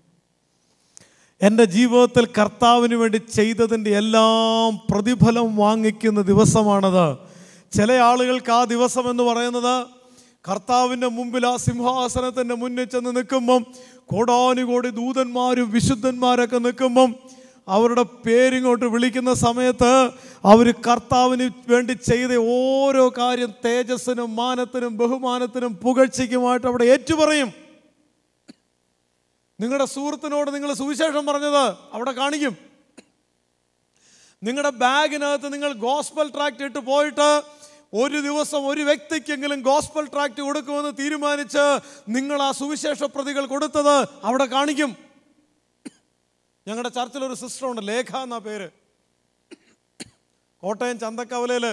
എൻ്റെ ജീവിതത്തിൽ കർത്താവിന് വേണ്ടി ചെയ്തതിൻ്റെ എല്ലാം പ്രതിഫലം വാങ്ങിക്കുന്ന ദിവസമാണത് ചില ആളുകൾക്ക് ആ ദിവസം എന്ന് പറയുന്നത് കർത്താവിൻ്റെ മുമ്പിൽ ആ സിംഹാസനത്തിൻ്റെ മുന്നിൽ ചെന്ന് നിൽക്കുമ്പം കോടാനുകോടി ദൂതന്മാരും വിശുദ്ധന്മാരൊക്കെ നിൽക്കുമ്പം അവരുടെ പേരിങ്ങോട്ട് വിളിക്കുന്ന സമയത്ത് അവർ കർത്താവിന് വേണ്ടി ചെയ്ത ഓരോ കാര്യം തേജസ്സിനും മാനത്തിനും ബഹുമാനത്തിനും പുകഴ്ചയ്ക്കുമായിട്ട് അവിടെ ഏറ്റുപറയും നിങ്ങളുടെ സുഹൃത്തിനോട് നിങ്ങൾ സുവിശേഷം പറഞ്ഞത് അവിടെ കാണിക്കും നിങ്ങളുടെ ബാഗിനകത്ത് നിങ്ങൾ ഗോസ്പൽ ട്രാക്ട് ഇട്ട് പോയിട്ട് ഒരു ദിവസം ഒരു വ്യക്തിക്കെങ്കിലും ഗോസ്പൽ ട്രാക്ട് കൊടുക്കുമെന്ന് തീരുമാനിച്ച് നിങ്ങൾ ആ സുവിശേഷ പ്രതികൾ കൊടുത്തത് അവിടെ കാണിക്കും ഞങ്ങളുടെ ചർച്ചിലൊരു സിസ്റ്റർ ഉണ്ട് ലേഖ എന്നാ പേര് കോട്ടയം ചന്തക്കവലയിൽ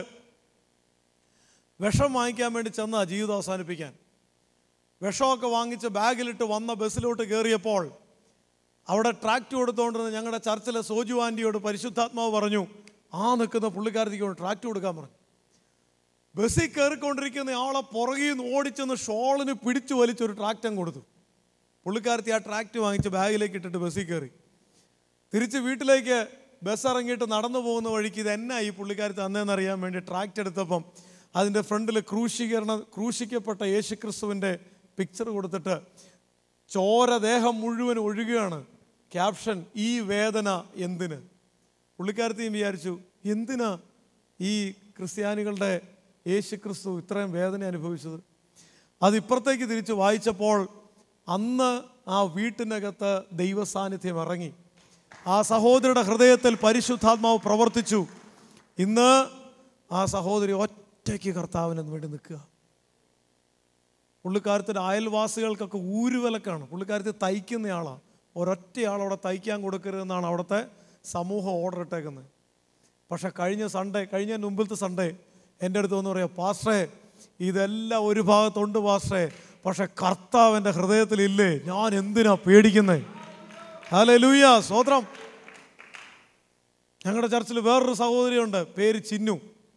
വിഷം വാങ്ങിക്കാൻ വേണ്ടി ചെന്ന ജീവിതം അവസാനിപ്പിക്കാൻ വിഷമൊക്കെ വാങ്ങിച്ച് ബാഗിലിട്ട് വന്ന ബസ്സിലോട്ട് കയറിയപ്പോൾ അവിടെ ട്രാക്ട് കൊടുത്തുകൊണ്ടിരുന്ന ഞങ്ങളുടെ ചർച്ചിലെ സോജു ആൻറ്റിയോട് പരിശുദ്ധാത്മാവ് പറഞ്ഞു ആ നിൽക്കുന്ന പുള്ളിക്കാരത്തിക്ക് ട്രാക്ട് കൊടുക്കാൻ പറഞ്ഞു ബസ്സിൽ കയറിക്കൊണ്ടിരിക്കുന്ന ആളെ പുറകിൽ നിന്ന് ഓടിച്ചെന്ന് ഷോളിന് പിടിച്ചു വലിച്ചൊരു ട്രാക്റ്റം കൊടുത്തു പുള്ളിക്കാരത്തി ആ ട്രാക്റ്റ് വാങ്ങിച്ച് ബാഗിലേക്ക് ഇട്ടിട്ട് ബസ്സിൽ കയറി തിരിച്ച് വീട്ടിലേക്ക് ബസ് ഇറങ്ങിയിട്ട് നടന്നു പോകുന്ന വഴിക്ക് ഇത് എന്നാ ഈ പുള്ളിക്കാരത്തി അന്നേന്നറിയാൻ വേണ്ടി ട്രാക്റ്റ് എടുത്തപ്പം അതിൻ്റെ ഫ്രണ്ടിൽ ക്രൂശീകരണ ക്രൂശിക്കപ്പെട്ട യേശുക്രിസ്തുവിൻ്റെ പിക്ചർ കൊടുത്തിട്ട് ചോര ദേഹം മുഴുവൻ ഒഴുകുകയാണ് ക്യാപ്ഷൻ ഈ വേദന എന്തിന് പുള്ളിക്കാരത്തെയും വിചാരിച്ചു എന്തിനാ ഈ ക്രിസ്ത്യാനികളുടെ യേശു ക്രിസ്തു ഇത്രയും വേദന അനുഭവിച്ചത് അത് ഇപ്പുറത്തേക്ക് തിരിച്ച് വായിച്ചപ്പോൾ അന്ന് ആ വീട്ടിനകത്ത് ദൈവസാന്നിധ്യം ഇറങ്ങി ആ സഹോദരിയുടെ ഹൃദയത്തിൽ പരിശുദ്ധാത്മാവ് പ്രവർത്തിച്ചു ഇന്ന് ആ സഹോദരി ഒറ്റയ്ക്ക് കർത്താവിന് വേണ്ടി നിൽക്കുക പുള്ളിക്കാരത്തിൻ്റെ അയൽവാസികൾക്കൊക്കെ ഊരുവിലക്കാണ് പുള്ളിക്കാരത്തി തയ്ക്കുന്നയാളാണ് ഒരൊറ്റ ആളവിടെ തയ്ക്കാൻ കൊടുക്കരുതെന്നാണ് അവിടുത്തെ സമൂഹം ഓർഡർ ഇട്ടേക്കുന്നത് പക്ഷെ കഴിഞ്ഞ സൺഡേ കഴിഞ്ഞ മുമ്പിലത്തെ സൺഡേ എൻ്റെ അടുത്ത് വന്ന് പറയാം പാസ്റ്റേ ഇതെല്ലാം ഒരു ഭാഗത്തുണ്ട് പാസ്റ്റേ പക്ഷെ കർത്താവ് എൻ്റെ ഹൃദയത്തിലില്ലേ ഞാൻ എന്തിനാ പേടിക്കുന്നത് ഹലേ ലൂയ സ്വോത്രം ഞങ്ങളുടെ ചർച്ചിൽ വേറൊരു സഹോദരിയുണ്ട് പേര് ചിന്നു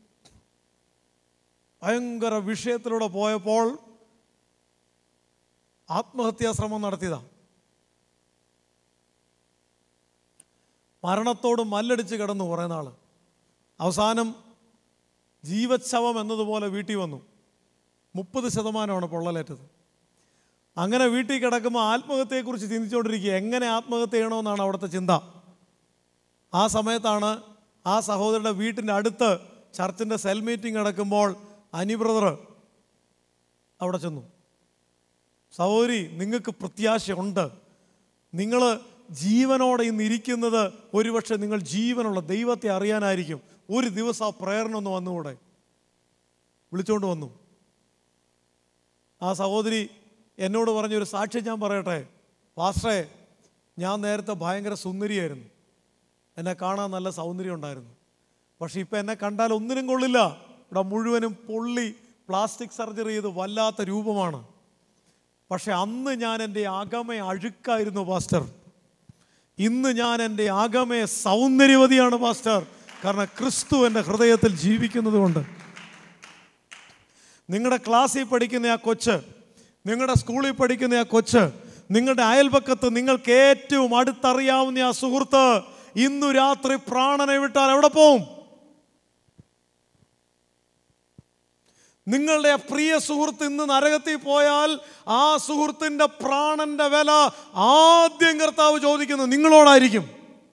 ഭയങ്കര വിഷയത്തിലൂടെ പോയപ്പോൾ ആത്മഹത്യാ ശ്രമം നടത്തിയതാ മരണത്തോട് മല്ലടിച്ച് കിടന്നു കുറേ നാൾ അവസാനം ജീവച്ഛവം എന്നതുപോലെ വീട്ടിൽ വന്നു മുപ്പത് ശതമാനമാണ് പൊള്ളലേറ്റത് അങ്ങനെ വീട്ടിൽ കിടക്കുമ്പോൾ ആത്മഹത്യയെക്കുറിച്ച് ചിന്തിച്ചുകൊണ്ടിരിക്കുക എങ്ങനെ ആത്മഹത്യ ചെയ്യണമെന്നാണ് അവിടുത്തെ ചിന്ത ആ സമയത്താണ് ആ സഹോദരിയുടെ വീട്ടിൻ്റെ അടുത്ത് ചർച്ചിൻ്റെ സെൽ മീറ്റിംഗ് നടക്കുമ്പോൾ അനി ബ്രദർ അവിടെ ചെന്നു സഹോദരി നിങ്ങൾക്ക് പ്രത്യാശയുണ്ട് നിങ്ങൾ ജീവനോടെ ഇന്ന് ഇരിക്കുന്നത് ഒരുപക്ഷെ നിങ്ങൾ ജീവനുള്ള ദൈവത്തെ അറിയാനായിരിക്കും ഒരു ദിവസം ആ പ്രേരണ വന്നുകൂടെ വിളിച്ചുകൊണ്ട് വന്നു ആ സഹോദരി എന്നോട് പറഞ്ഞൊരു സാക്ഷ്യം ഞാൻ പറയട്ടെ പാസ്റ്റേ ഞാൻ നേരത്തെ ഭയങ്കര സുന്ദരിയായിരുന്നു എന്നെ കാണാൻ നല്ല സൗന്ദര്യം ഉണ്ടായിരുന്നു പക്ഷെ ഇപ്പം എന്നെ കണ്ടാൽ ഒന്നിനും കൊള്ളില്ല ഇവിടെ മുഴുവനും പൊള്ളി പ്ലാസ്റ്റിക് സർജറി ചെയ്ത് വല്ലാത്ത രൂപമാണ് പക്ഷെ അന്ന് ഞാൻ എൻ്റെ ആഗമ അഴുക്കായിരുന്നു പാസ്റ്റർ ഇന്ന് ഞാൻ എൻ്റെ ആഗമേ സൗന്ദര്യവതിയാണ് പാസ്റ്റർ കാരണം ക്രിസ്തു എൻ്റെ ഹൃദയത്തിൽ ജീവിക്കുന്നത് കൊണ്ട് നിങ്ങളുടെ ക്ലാസ്സിൽ പഠിക്കുന്ന ആ കൊച്ച് നിങ്ങളുടെ സ്കൂളിൽ പഠിക്കുന്ന ആ കൊച്ച് നിങ്ങളുടെ അയൽപക്കത്ത് നിങ്ങൾക്ക് ഏറ്റവും അടുത്തറിയാവുന്ന ആ സുഹൃത്ത് ഇന്നു രാത്രി പ്രാണനെ വിട്ടാൽ എവിടെ പോവും നിങ്ങളുടെ പ്രിയ സുഹൃത്ത് ഇന്ന് നരകത്തിൽ പോയാൽ ആ സുഹൃത്തിൻ്റെ പ്രാണന്റെ വില ആദ്യം കർത്താവ് ചോദിക്കുന്നത് നിങ്ങളോടായിരിക്കും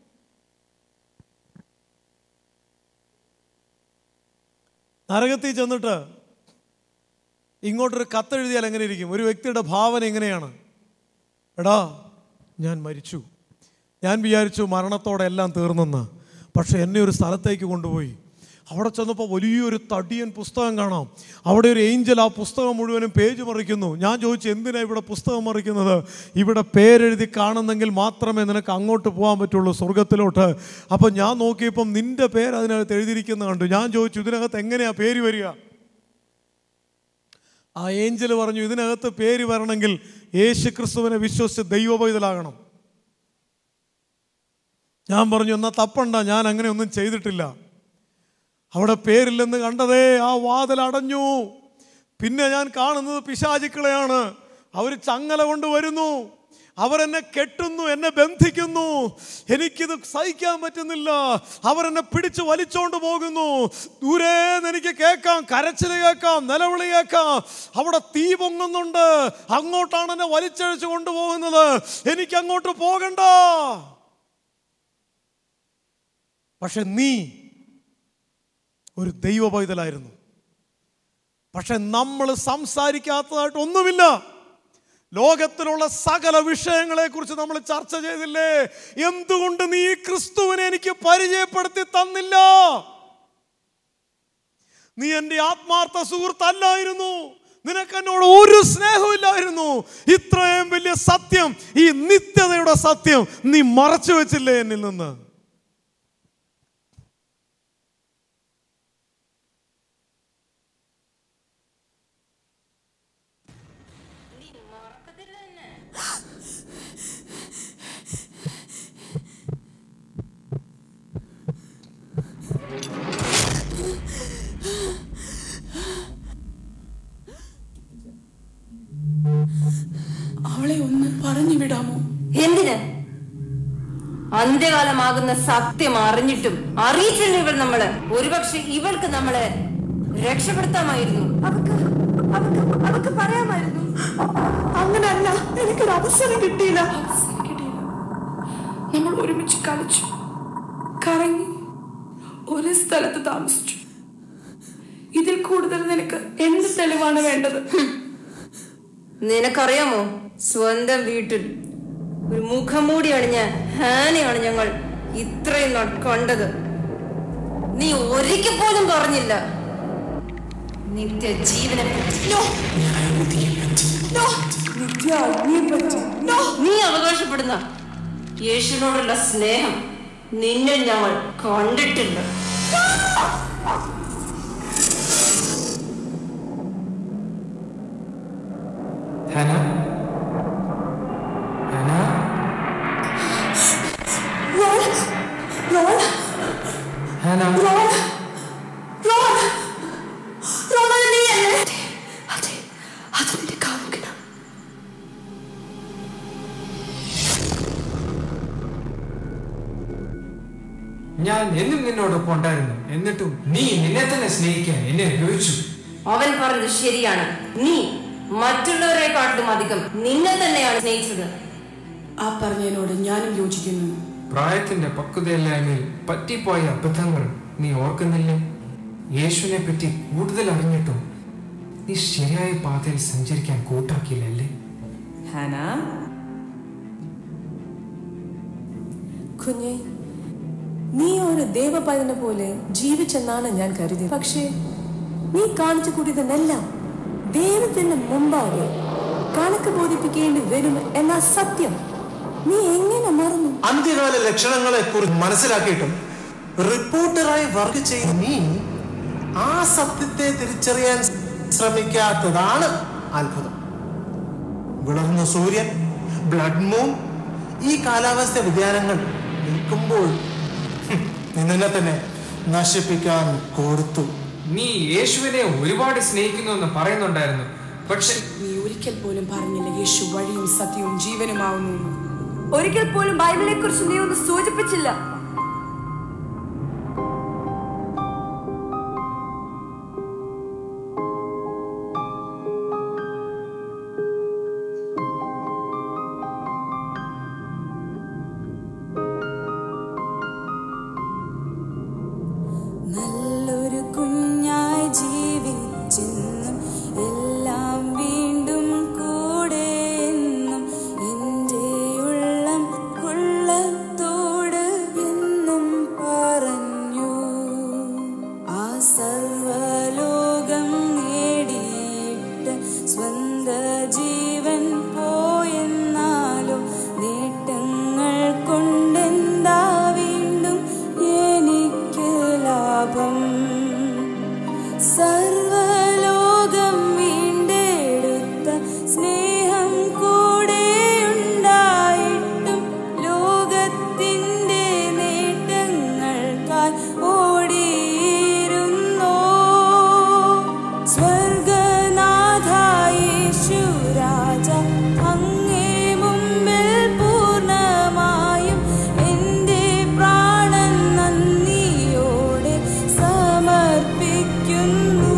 നരകത്തിൽ ചെന്നിട്ട് ഇങ്ങോട്ടൊരു കത്തെഴുതിയാൽ എങ്ങനെ ഇരിക്കും ഒരു വ്യക്തിയുടെ ഭാവന എങ്ങനെയാണ് എടാ ഞാൻ മരിച്ചു ഞാൻ വിചാരിച്ചു മരണത്തോടെ എല്ലാം തീർന്നെന്ന് പക്ഷെ എന്നെ ഒരു സ്ഥലത്തേക്ക് കൊണ്ടുപോയി അവിടെ ചെന്നപ്പോൾ വലിയൊരു തടിയൻ പുസ്തകം കാണാം അവിടെ ഒരു ഏഞ്ചൽ ആ പുസ്തകം മുഴുവനും പേജ് മറിക്കുന്നു ഞാൻ ചോദിച്ചു എന്തിനാ ഇവിടെ പുസ്തകം മറിക്കുന്നത് ഇവിടെ പേരെഴുതി കാണുന്നെങ്കിൽ മാത്രമേ നിനക്ക് അങ്ങോട്ട് പോകാൻ പറ്റുള്ളൂ സ്വർഗത്തിലോട്ട് അപ്പം ഞാൻ നോക്കിയപ്പം നിന്റെ പേര് അതിനകത്ത് എഴുതിയിരിക്കുന്നത് കണ്ടു ഞാൻ ചോദിച്ചു ഇതിനകത്ത് എങ്ങനെയാ പേര് വരിക ആ ഏഞ്ചൽ പറഞ്ഞു ഇതിനകത്ത് പേര് വരണമെങ്കിൽ യേശു ക്രിസ്തുവിനെ വിശ്വസിച്ച് ദൈവപൈതലാകണം ഞാൻ പറഞ്ഞു എന്നാ തപ്പണ്ട ഞാൻ അങ്ങനെ ഒന്നും ചെയ്തിട്ടില്ല അവിടെ പേരില്ലെന്ന് കണ്ടതേ ആ വാതിൽ അടഞ്ഞു പിന്നെ ഞാൻ കാണുന്നത് പിശാചിക്കളെയാണ് അവർ ചങ്ങല കൊണ്ട് വരുന്നു അവരെന്നെ കെട്ടുന്നു എന്നെ ബന്ധിക്കുന്നു എനിക്കിത് സഹിക്കാൻ പറ്റുന്നില്ല അവരെന്നെ പിടിച്ച് വലിച്ചോണ്ട് പോകുന്നു ദൂരേന്ന് എനിക്ക് കേൾക്കാം കരച്ചിൽ കേൾക്കാം നിലവിളി കേൾക്കാം അവിടെ തീ പൊങ്ങുന്നുണ്ട് അങ്ങോട്ടാണ് എന്നെ വലിച്ചഴിച്ച് കൊണ്ടുപോകുന്നത് എനിക്ക് അങ്ങോട്ട് പോകണ്ട പക്ഷെ നീ ഒരു ദൈവ പൈതലായിരുന്നു പക്ഷെ നമ്മൾ സംസാരിക്കാത്തതായിട്ട് ഒന്നുമില്ല ലോകത്തിലുള്ള സകല വിഷയങ്ങളെ കുറിച്ച് നമ്മൾ ചർച്ച ചെയ്തില്ലേ എന്തുകൊണ്ട് നീ ഈ ക്രിസ്തുവിനെ എനിക്ക് പരിചയപ്പെടുത്തി തന്നില്ല നീ എൻ്റെ ആത്മാർത്ഥ സുഹൃത്തല്ലായിരുന്നു നിനക്ക് എന്നോട് ഒരു സ്നേഹമില്ലായിരുന്നു ഇത്രയും വലിയ സത്യം ഈ നിത്യതയുടെ സത്യം നീ മറച്ചു വെച്ചില്ലേ എന്നിൽ നിന്ന് അവളെ ഒന്ന് പറഞ്ഞു വിടാമോ എന്തിന് അന്ത്യകാലമാകുന്ന സത്യം അറിഞ്ഞിട്ടും അറിയിച്ചില്ല ഇവൾ നമ്മള് ഒരുപക്ഷെ ഇവൾക്ക് നമ്മളെ രക്ഷപ്പെടുത്താമായിരുന്നു അവക്ക് അവക്ക് അവക്ക് പറയാമായിരുന്നു അങ്ങനല്ല എനിക്കൊരു അവസരം കിട്ടിയില്ല അവസരം കിട്ടിയില്ല നമ്മൾ ഒരുമിച്ച് കളിച്ചു കറങ്ങി ഒരു സ്ഥലത്ത് താമസിച്ചു ഇതിൽ കൂടുതൽ നിനക്ക് എന്ത് തെളിവാണ് വേണ്ടത് നിനക്കറിയാമോ സ്വന്തം വീട്ടിൽ ഒരു മുഖംമൂടി അണിഞ്ഞ ഹാനയാണ് ഞങ്ങൾ ഇത്രയും നാൾ കണ്ടത് നീ ഒരിക്കൽ പോലും പറഞ്ഞില്ല നിത്യ ജീവനെ പറ്റി നിത്യ അഗ്നിയെപ്പറ്റി നോ നീ അവകാശപ്പെടുന്ന യേശുവിനോടുള്ള സ്നേഹം നിന്നെ ഞങ്ങൾ കണ്ടിട്ടില്ല Hannah? Hannah? Ron Ron Hannah? Ron Ron Ron അത് നീയല്ലേ അതെ അത് നിന്റെ കാമുകനാ ഞാൻ എന്നും നിന്നോടൊപ്പം ഉണ്ടായിരുന്നു എന്നിട്ടും നീ നിന്നെ തന്നെ സ്നേഹിക്കാൻ എന്നെ ഉപയോഗിച്ചു അവൻ പറഞ്ഞത് ശരിയാണ് നീ മറ്റുള്ളവരെക്കാട്ടിലും അധികം നിന്നെ തന്നെയാണ് സ്നേഹിച്ചത് ആ പറഞ്ഞതിനോട് ഞാനും യോജിക്കുന്നു പ്രായത്തിന്റെ പക്വതയില്ലായ്മയിൽ പറ്റിപ്പോയ അബദ്ധങ്ങൾ നീ ഓർക്കുന്നില്ലേ യേശുവിനെ പറ്റി കൂടുതൽ അറിഞ്ഞിട്ടും നീ ശരിയായ പാതയിൽ സഞ്ചരിക്കാൻ കൂട്ടാക്കിയില്ലല്ലേ ഹാന കുഞ്ഞെ നീ ഒരു ദേവപൈതനെ പോലെ ജീവിച്ചെന്നാണ് ഞാൻ കരുതിയത് പക്ഷേ നീ കാണിച്ചു കൂട്ടിയതെല്ലാം ദൈവത്തിന് മുമ്പാകെ കണക്ക് ബോധിപ്പിക്കേണ്ടി വരും എന്ന സത്യം നീ എങ്ങനെ മറന്നു അന്ത്യകാല ലക്ഷണങ്ങളെ കുറിച്ച് മനസ്സിലാക്കിയിട്ടും റിപ്പോർട്ടറായി വർക്ക് ചെയ്ത നീ ആ സത്യത്തെ തിരിച്ചറിയാൻ ശ്രമിക്കാത്തതാണ് അത്ഭുതം വിളർന്ന സൂര്യൻ ബ്ലഡ് മൂൺ ഈ കാലാവസ്ഥ വ്യതിയാനങ്ങൾ നിൽക്കുമ്പോൾ ഹും, നീ നിന്നെ തന്നെ നശിപ്പിക്കാൻ കൊടുത്തു നീ യേശുവിനെ ഒരുപാട് സ്നേഹിക്കുന്നു എന്ന് പറയുന്നുണ്ടായിരുന്നു പക്ഷെ നീ ഒരിക്കൽ പോലും പറഞ്ഞില്ല യേശു വഴിയും സത്യവും ജീവനുമാവുന്നു എന്ന്. ഒരിക്കൽ പോലും ബൈബിളിനെ കുറിച്ച് നീ ഒന്ന് സൂചിപ്പിച്ചില്ല സർവലോകം വീണ്ടെടുത്ത സ്നേഹം കൂടെ ഉണ്ടായിട്ടും ലോകത്തിൻ്റെ നേട്ടങ്ങൾക്കായി ഓടിയിരുന്നോ സ്വർഗനാഥായേശുരാജ അങ്ങേ മുമ്പിൽ പൂർണ്ണമായും എൻ്റെ പ്രാണൻ നന്ദിയോടെ സമർപ്പിക്കുന്നു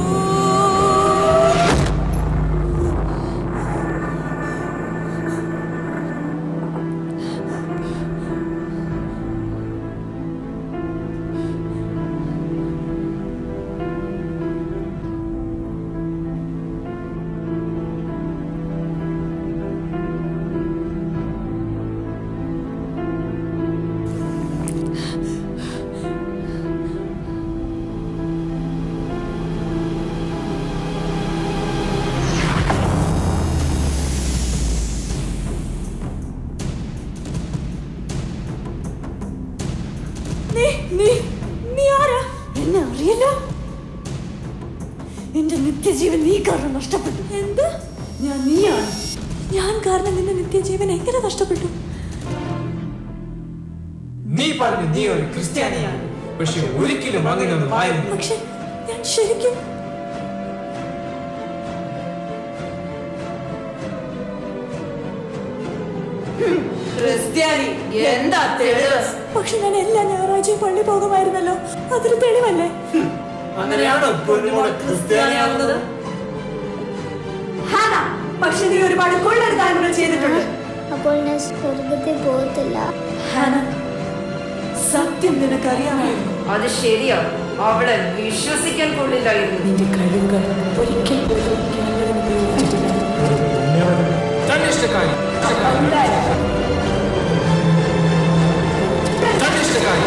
നീ നീ നീ ആരാ എന്നെ അറിയില്ല എന്റെ നിത്യജീവൻ നീ കാരണം നഷ്ടപ്പെട്ടു എന്ത് ഞാൻ നീയാണ് ഞാൻ കാരണം നിന്റെ നിത്യജീവൻ എങ്ങനെ നഷ്ടപ്പെട്ടു നീ പറഞ്ഞു നീ ഒരു ക്രിസ്ത്യാനിയാണ് പക്ഷെ ഒരിക്കലും അങ്ങനെയൊന്നും ആയിരുന്നു പക്ഷെ ഞാൻ ശരിക്കും ക്രിസ്ത്യാനി എന്താ തെളിവ് പക്ഷെ ഞാൻ എല്ലാ ഞായറാഴ്ചയും പള്ളി പോകുമായിരുന്നല്ലോ അതൊരു തെളിവല്ലേ അങ്ങനെയാണോ പൊന്നുമോളെ ക്രിസ്ത്യാനിയാവുന്നത് ഹാന പക്ഷെ നീ ഒരുപാട് കൊള്ളരുതായ്മകൾ ചെയ്തിട്ടുണ്ട് അപ്പോൾ ഞാൻ സ്വർഗത്തിൽ പോകത്തില്ല ഹാന സത്യം നിനക്കറിയാമായിരുന്നു അത് ശരിയാ അവളെ വിശ്വസിക്കാൻ കൊള്ളില്ലായിരുന്നു നിന്റെ കഴിവുകൾ ഒരിക്കൽ പോലും കേവലം ഉപയോഗിച്ചിട്ടില്ല തന്നിഷ്ടക്കാരി തന്നിഷ്ടക്കാരി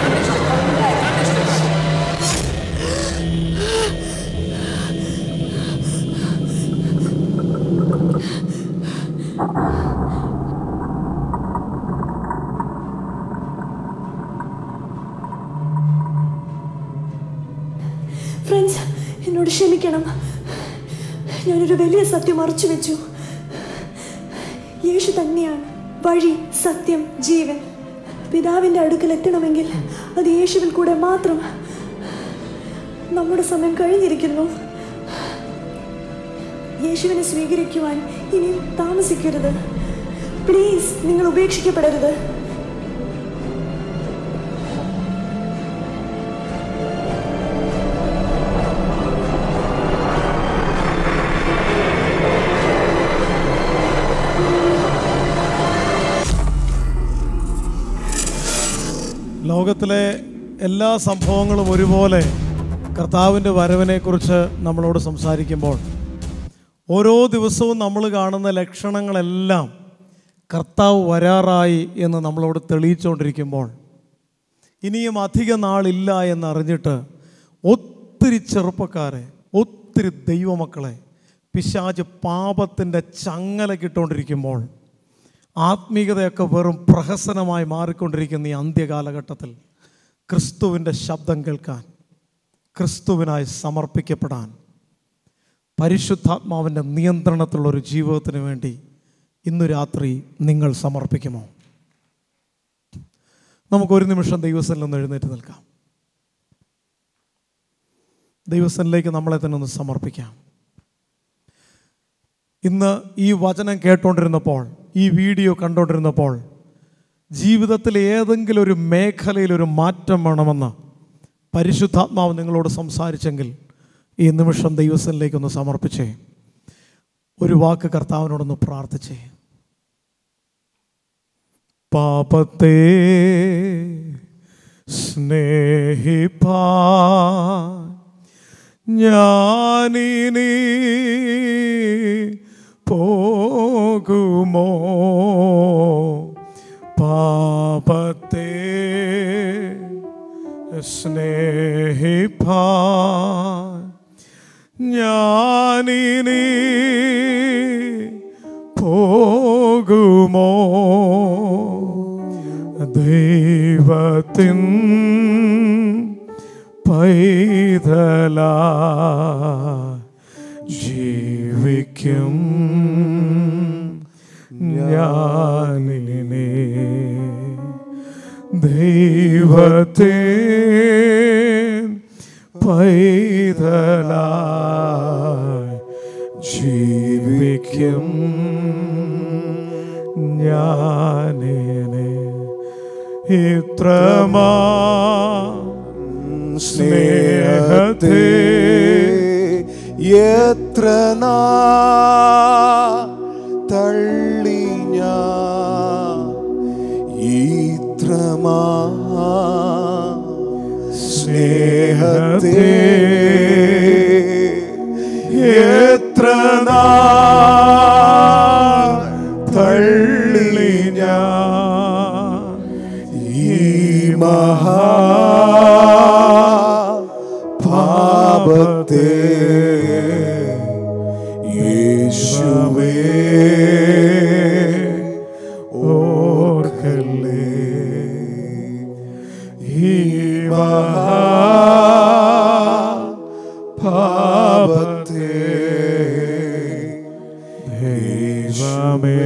ഫ്രണ്ട്സ് എന്നോട് ക്ഷമിക്കണം ഞാനൊരു വലിയ സത്യം മറച്ചു വെച്ചു യേശു തന്നെയാണ് വഴി സത്യം ജീവൻ പിതാവിൻ്റെ അടുക്കൽ എത്തണമെങ്കിൽ അത് യേശുവിൽ കൂടെ മാത്രം നമ്മുടെ സമയം കഴിഞ്ഞിരിക്കുന്നു യേശുവിനെ സ്വീകരിക്കുവാൻ ഇനി താമസിക്കരുത് പ്ലീസ് നിങ്ങൾ ഉപേക്ഷിക്കപ്പെടരുത് ലോകത്തിലെ എല്ലാ സംഭവങ്ങളും ഒരുപോലെ കർത്താവിൻ്റെ വരവിനെക്കുറിച്ച് നമ്മളോട് സംസാരിക്കുമ്പോൾ ഓരോ ദിവസവും നമ്മൾ കാണുന്ന ലക്ഷണങ്ങളെല്ലാം കർത്താവ് വരാറായി എന്ന് നമ്മളോട് തെളിയിച്ചുകൊണ്ടിരിക്കുമ്പോൾ ഇനിയും അധിക നാളില്ല എന്നറിഞ്ഞിട്ട് ഒത്തിരി ചെറുപ്പക്കാരെ ഒത്തിരി ദൈവമക്കളെ പിശാച് പാപത്തിൻ്റെ ചങ്ങലക്കിട്ടുകൊണ്ടിരിക്കുമ്പോൾ ആത്മീയതയൊക്കെ വെറും പ്രഹസനമായി മാറിക്കൊണ്ടിരിക്കുന്ന ഈ അന്ത്യകാലഘട്ടത്തിൽ ക്രിസ്തുവിൻ്റെ ശബ്ദം കേൾക്കാൻ ക്രിസ്തുവിനായി സമർപ്പിക്കപ്പെടാൻ പരിശുദ്ധാത്മാവിൻ്റെ നിയന്ത്രണത്തിലുള്ള ഒരു ജീവിതത്തിന് വേണ്ടി ഇന്ന് രാത്രി നിങ്ങൾ സമർപ്പിക്കുമോ നമുക്കൊരു നിമിഷം ദൈവസനിൽ നിന്ന് എഴുന്നേറ്റ് നിൽക്കാം ദൈവസനിലേക്ക് നമ്മളെ തന്നെ ഒന്ന് സമർപ്പിക്കാം ഇന്ന് ഈ വചനം കേട്ടുകൊണ്ടിരുന്നപ്പോൾ ഈ വീഡിയോ കണ്ടുകൊണ്ടിരുന്നപ്പോൾ ജീവിതത്തിൽ ഏതെങ്കിലും ഒരു മേഖലയിൽ ഒരു മാറ്റം വേണമെന്ന് പരിശുദ്ധാത്മാവ് നിങ്ങളോട് സംസാരിച്ചെങ്കിൽ ഈ നിമിഷം ദൈവസനിലേക്കൊന്ന് സമർപ്പിച്ചേ ഒരു വാക്ക് കർത്താവിനോടൊന്ന് പ്രാർത്ഥിച്ചേ പാപത്തെ സ്നേഹിപ്പാ ഞാനിനി പോകുമോ പാപത്തെ സ്നേഹിപ്പാ ഞാനിനി പോകുമോ ദൈവത്തിൻ പൈതലാ ജീവിക്കും ഞാനിനെ ദൈവത്തെ പൈതലായി ജീവിക്കും ഞാനിനെ ഇത്രമാ സ്നേഹത്തെ എത്ര നാ തള്ളി ഞാൻ ഇത്രമാ സ്നേഹത്തെ എത്ര നാൾ തള്ളി ഞാൻ ഈ മഹാ പാപത്തെ യേശുവേ ഓർക്കല്ലേ ഈ മഹാ പാപത്തെ ദൈവമേ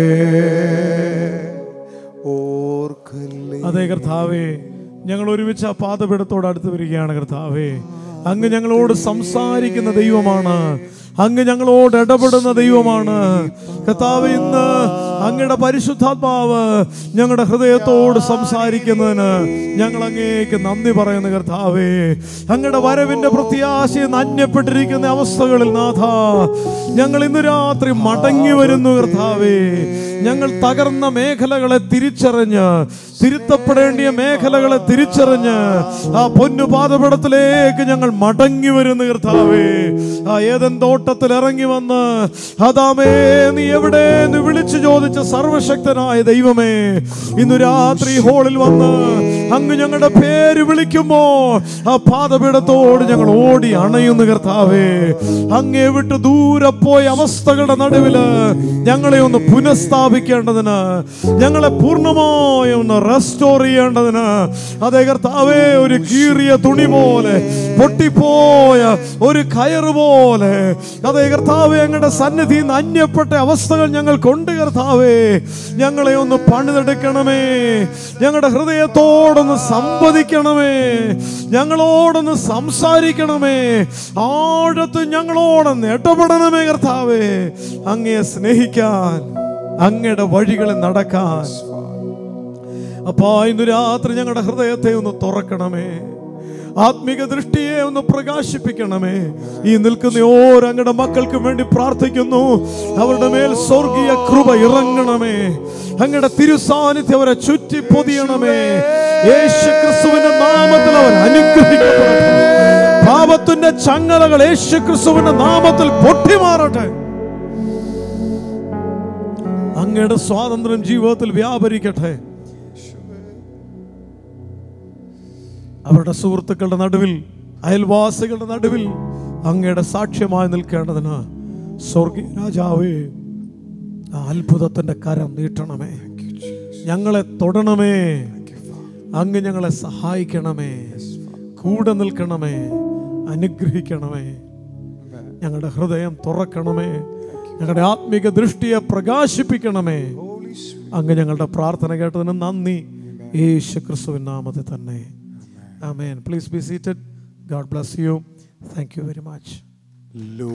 ഓർക്കല്ലേ അതെ കർത്താവേ ഞങ്ങൾ ഒരുമിച്ച് ആ പാതപീഠത്തോട് അടുത്ത് വരികയാണ് കർത്താവേ അങ്ങ് ഞങ്ങളോട് സംസാരിക്കുന്ന ദൈവമാണ് അങ്ങ് ഞങ്ങളോട് ഇടപെടുന്ന ദൈവമാണ് കർത്താവ് ഇന്ന് അങ്ങയുടെ പരിശുദ്ധാത്മാവ് ഞങ്ങളുടെ ഹൃദയത്തോട് സംസാരിക്കുന്നതിന് ഞങ്ങൾ അങ്ങേക്ക് നന്ദി പറയുന്നു കർത്താവേ അങ്ങയുടെ വരവിന്റെ പ്രത്യാശയെ നന്യപ്പെട്ടിരിക്കുന്ന അവസ്ഥകളിൽ നാഥ ഞങ്ങൾ ഇന്ന് രാത്രി മടങ്ങി വരുന്നു കർത്താവേ ഞങ്ങൾ തകർന്ന മേഖലകളെ തിരിച്ചറിഞ്ഞ് തിരുത്തപ്പെടേണ്ടിയ മേഖലകളെ തിരിച്ചറിഞ്ഞ് ആ പൊന്നു പാതപടത്തിലേക്ക് ഞങ്ങൾ മടങ്ങി വരുന്നു കർത്താവേ ആ ഏതൻ തോട്ടത്തിൽ ഇറങ്ങി വന്ന് അതാമേ നീ എവിടെ എന്ന് വിളിച്ചു ചോദിച്ച സർവശക്തനായ ദൈവമേ ഇന്ന് രാത്രി ഹോളിൽ വന്ന് അങ്ങ് ഞങ്ങളുടെ പേര് വിളിക്കുമ്പോ ആ പാതപീഠത്തോട് ഞങ്ങൾ ഓടി അണയുന്നു കർത്താവേ അങ്ങേ വിട്ട് ദൂരെ പോയ അവസ്ഥകളുടെ നടുവില് ഞങ്ങളെ ഒന്ന് പുനഃസ്ഥാപിക്കേണ്ടതിന് ഞങ്ങളെ പൂർണ്ണമായി ഒന്ന് റെസ്റ്റോർ ചെയ്യേണ്ടതിന് അതേ കർത്താവേ ഒരു കീറിയ തുണി പോലെ പൊട്ടിപ്പോയ ഒരു കയറ് പോലെ അതേ കർത്താവേ ഞങ്ങളുടെ സന്നിധി അന്യപ്പെട്ട അവസ്ഥകൾ ഞങ്ങൾക്കുണ്ട് കർത്താവേ ഞങ്ങളെ ഒന്ന് പണിതെടുക്കണമേ ഞങ്ങളുടെ ഹൃദയത്തോടൊന്ന് സംവദിക്കണമേ ഞങ്ങളോടൊന്ന് സംസാരിക്കണമേ ആഴത്ത് ഞങ്ങളോടൊന്ന് ഇടപെടണമേ കർത്താവേ അങ്ങയെ സ്നേഹിക്കാൻ അങ്ങയുടെ വഴികളിൽ നടക്കാൻ അപ്പാ ഇന്ന് രാത്രി ഞങ്ങളുടെ ഹൃദയത്തെ ഒന്ന് തുറക്കണമേ ആത്മിക ദൃഷ്ടിയെ ഒന്ന് പ്രകാശിപ്പിക്കണമേ ഈ നിൽക്കുന്ന ഓരോ അങ്ങയുടെ മക്കൾക്കും വേണ്ടി പ്രാർത്ഥിക്കുന്നു അവരുടെ മേൽ സ്വർഗീയ കൃപ ഇറങ്ങണമേ അങ്ങയുടെ തിരുസാന്നിധ്യം അവരെ ചുറ്റി പൊതിയണമേ യേശു ക്രിസ്തുവിന്റെ നാമത്തിൽ അവർ അനുഗ്രഹിക്കപ്പെടട്ടെ പാപത്തിന്റെ ചങ്ങലകൾ യേശു ക്രിസ്തുവിന്റെ നാമത്തിൽ പൊട്ടിമാറട്ടെ അങ്ങയുടെ സ്വാതന്ത്ര്യം ജീവിതത്തിൽ വ്യാപരിക്കട്ടെ അവരുടെ സുഹൃത്തുക്കളുടെ നടുവിൽ അയൽവാസികളുടെ നടുവിൽ അങ്ങയുടെ സാക്ഷ്യമായി നിൽക്കേണ്ടതിന് സ്വർഗീയ രാജാവേ ആ അത്ഭുതത്തിന്റെ കരം നീട്ടണമേ ഞങ്ങളെ തൊടണമേ അങ്ങ് ഞങ്ങളെ സഹായിക്കണമേ കൂടെ നിൽക്കണമേ അനുഗ്രഹിക്കണമേ ഞങ്ങളുടെ ഹൃദയം തുറക്കണമേ ഞങ്ങളുടെ ആത്മിക ദൃഷ്ടിയെ പ്രകാശിപ്പിക്കണമേ അങ്ങ് ഞങ്ങളുടെ പ്രാർത്ഥന കേട്ടതിന് നന്ദി യേശു ക്രിസ്തുവിൻ നാമത്തിൽ തന്നെ ആമേൻ please be seated God bless you thank you very much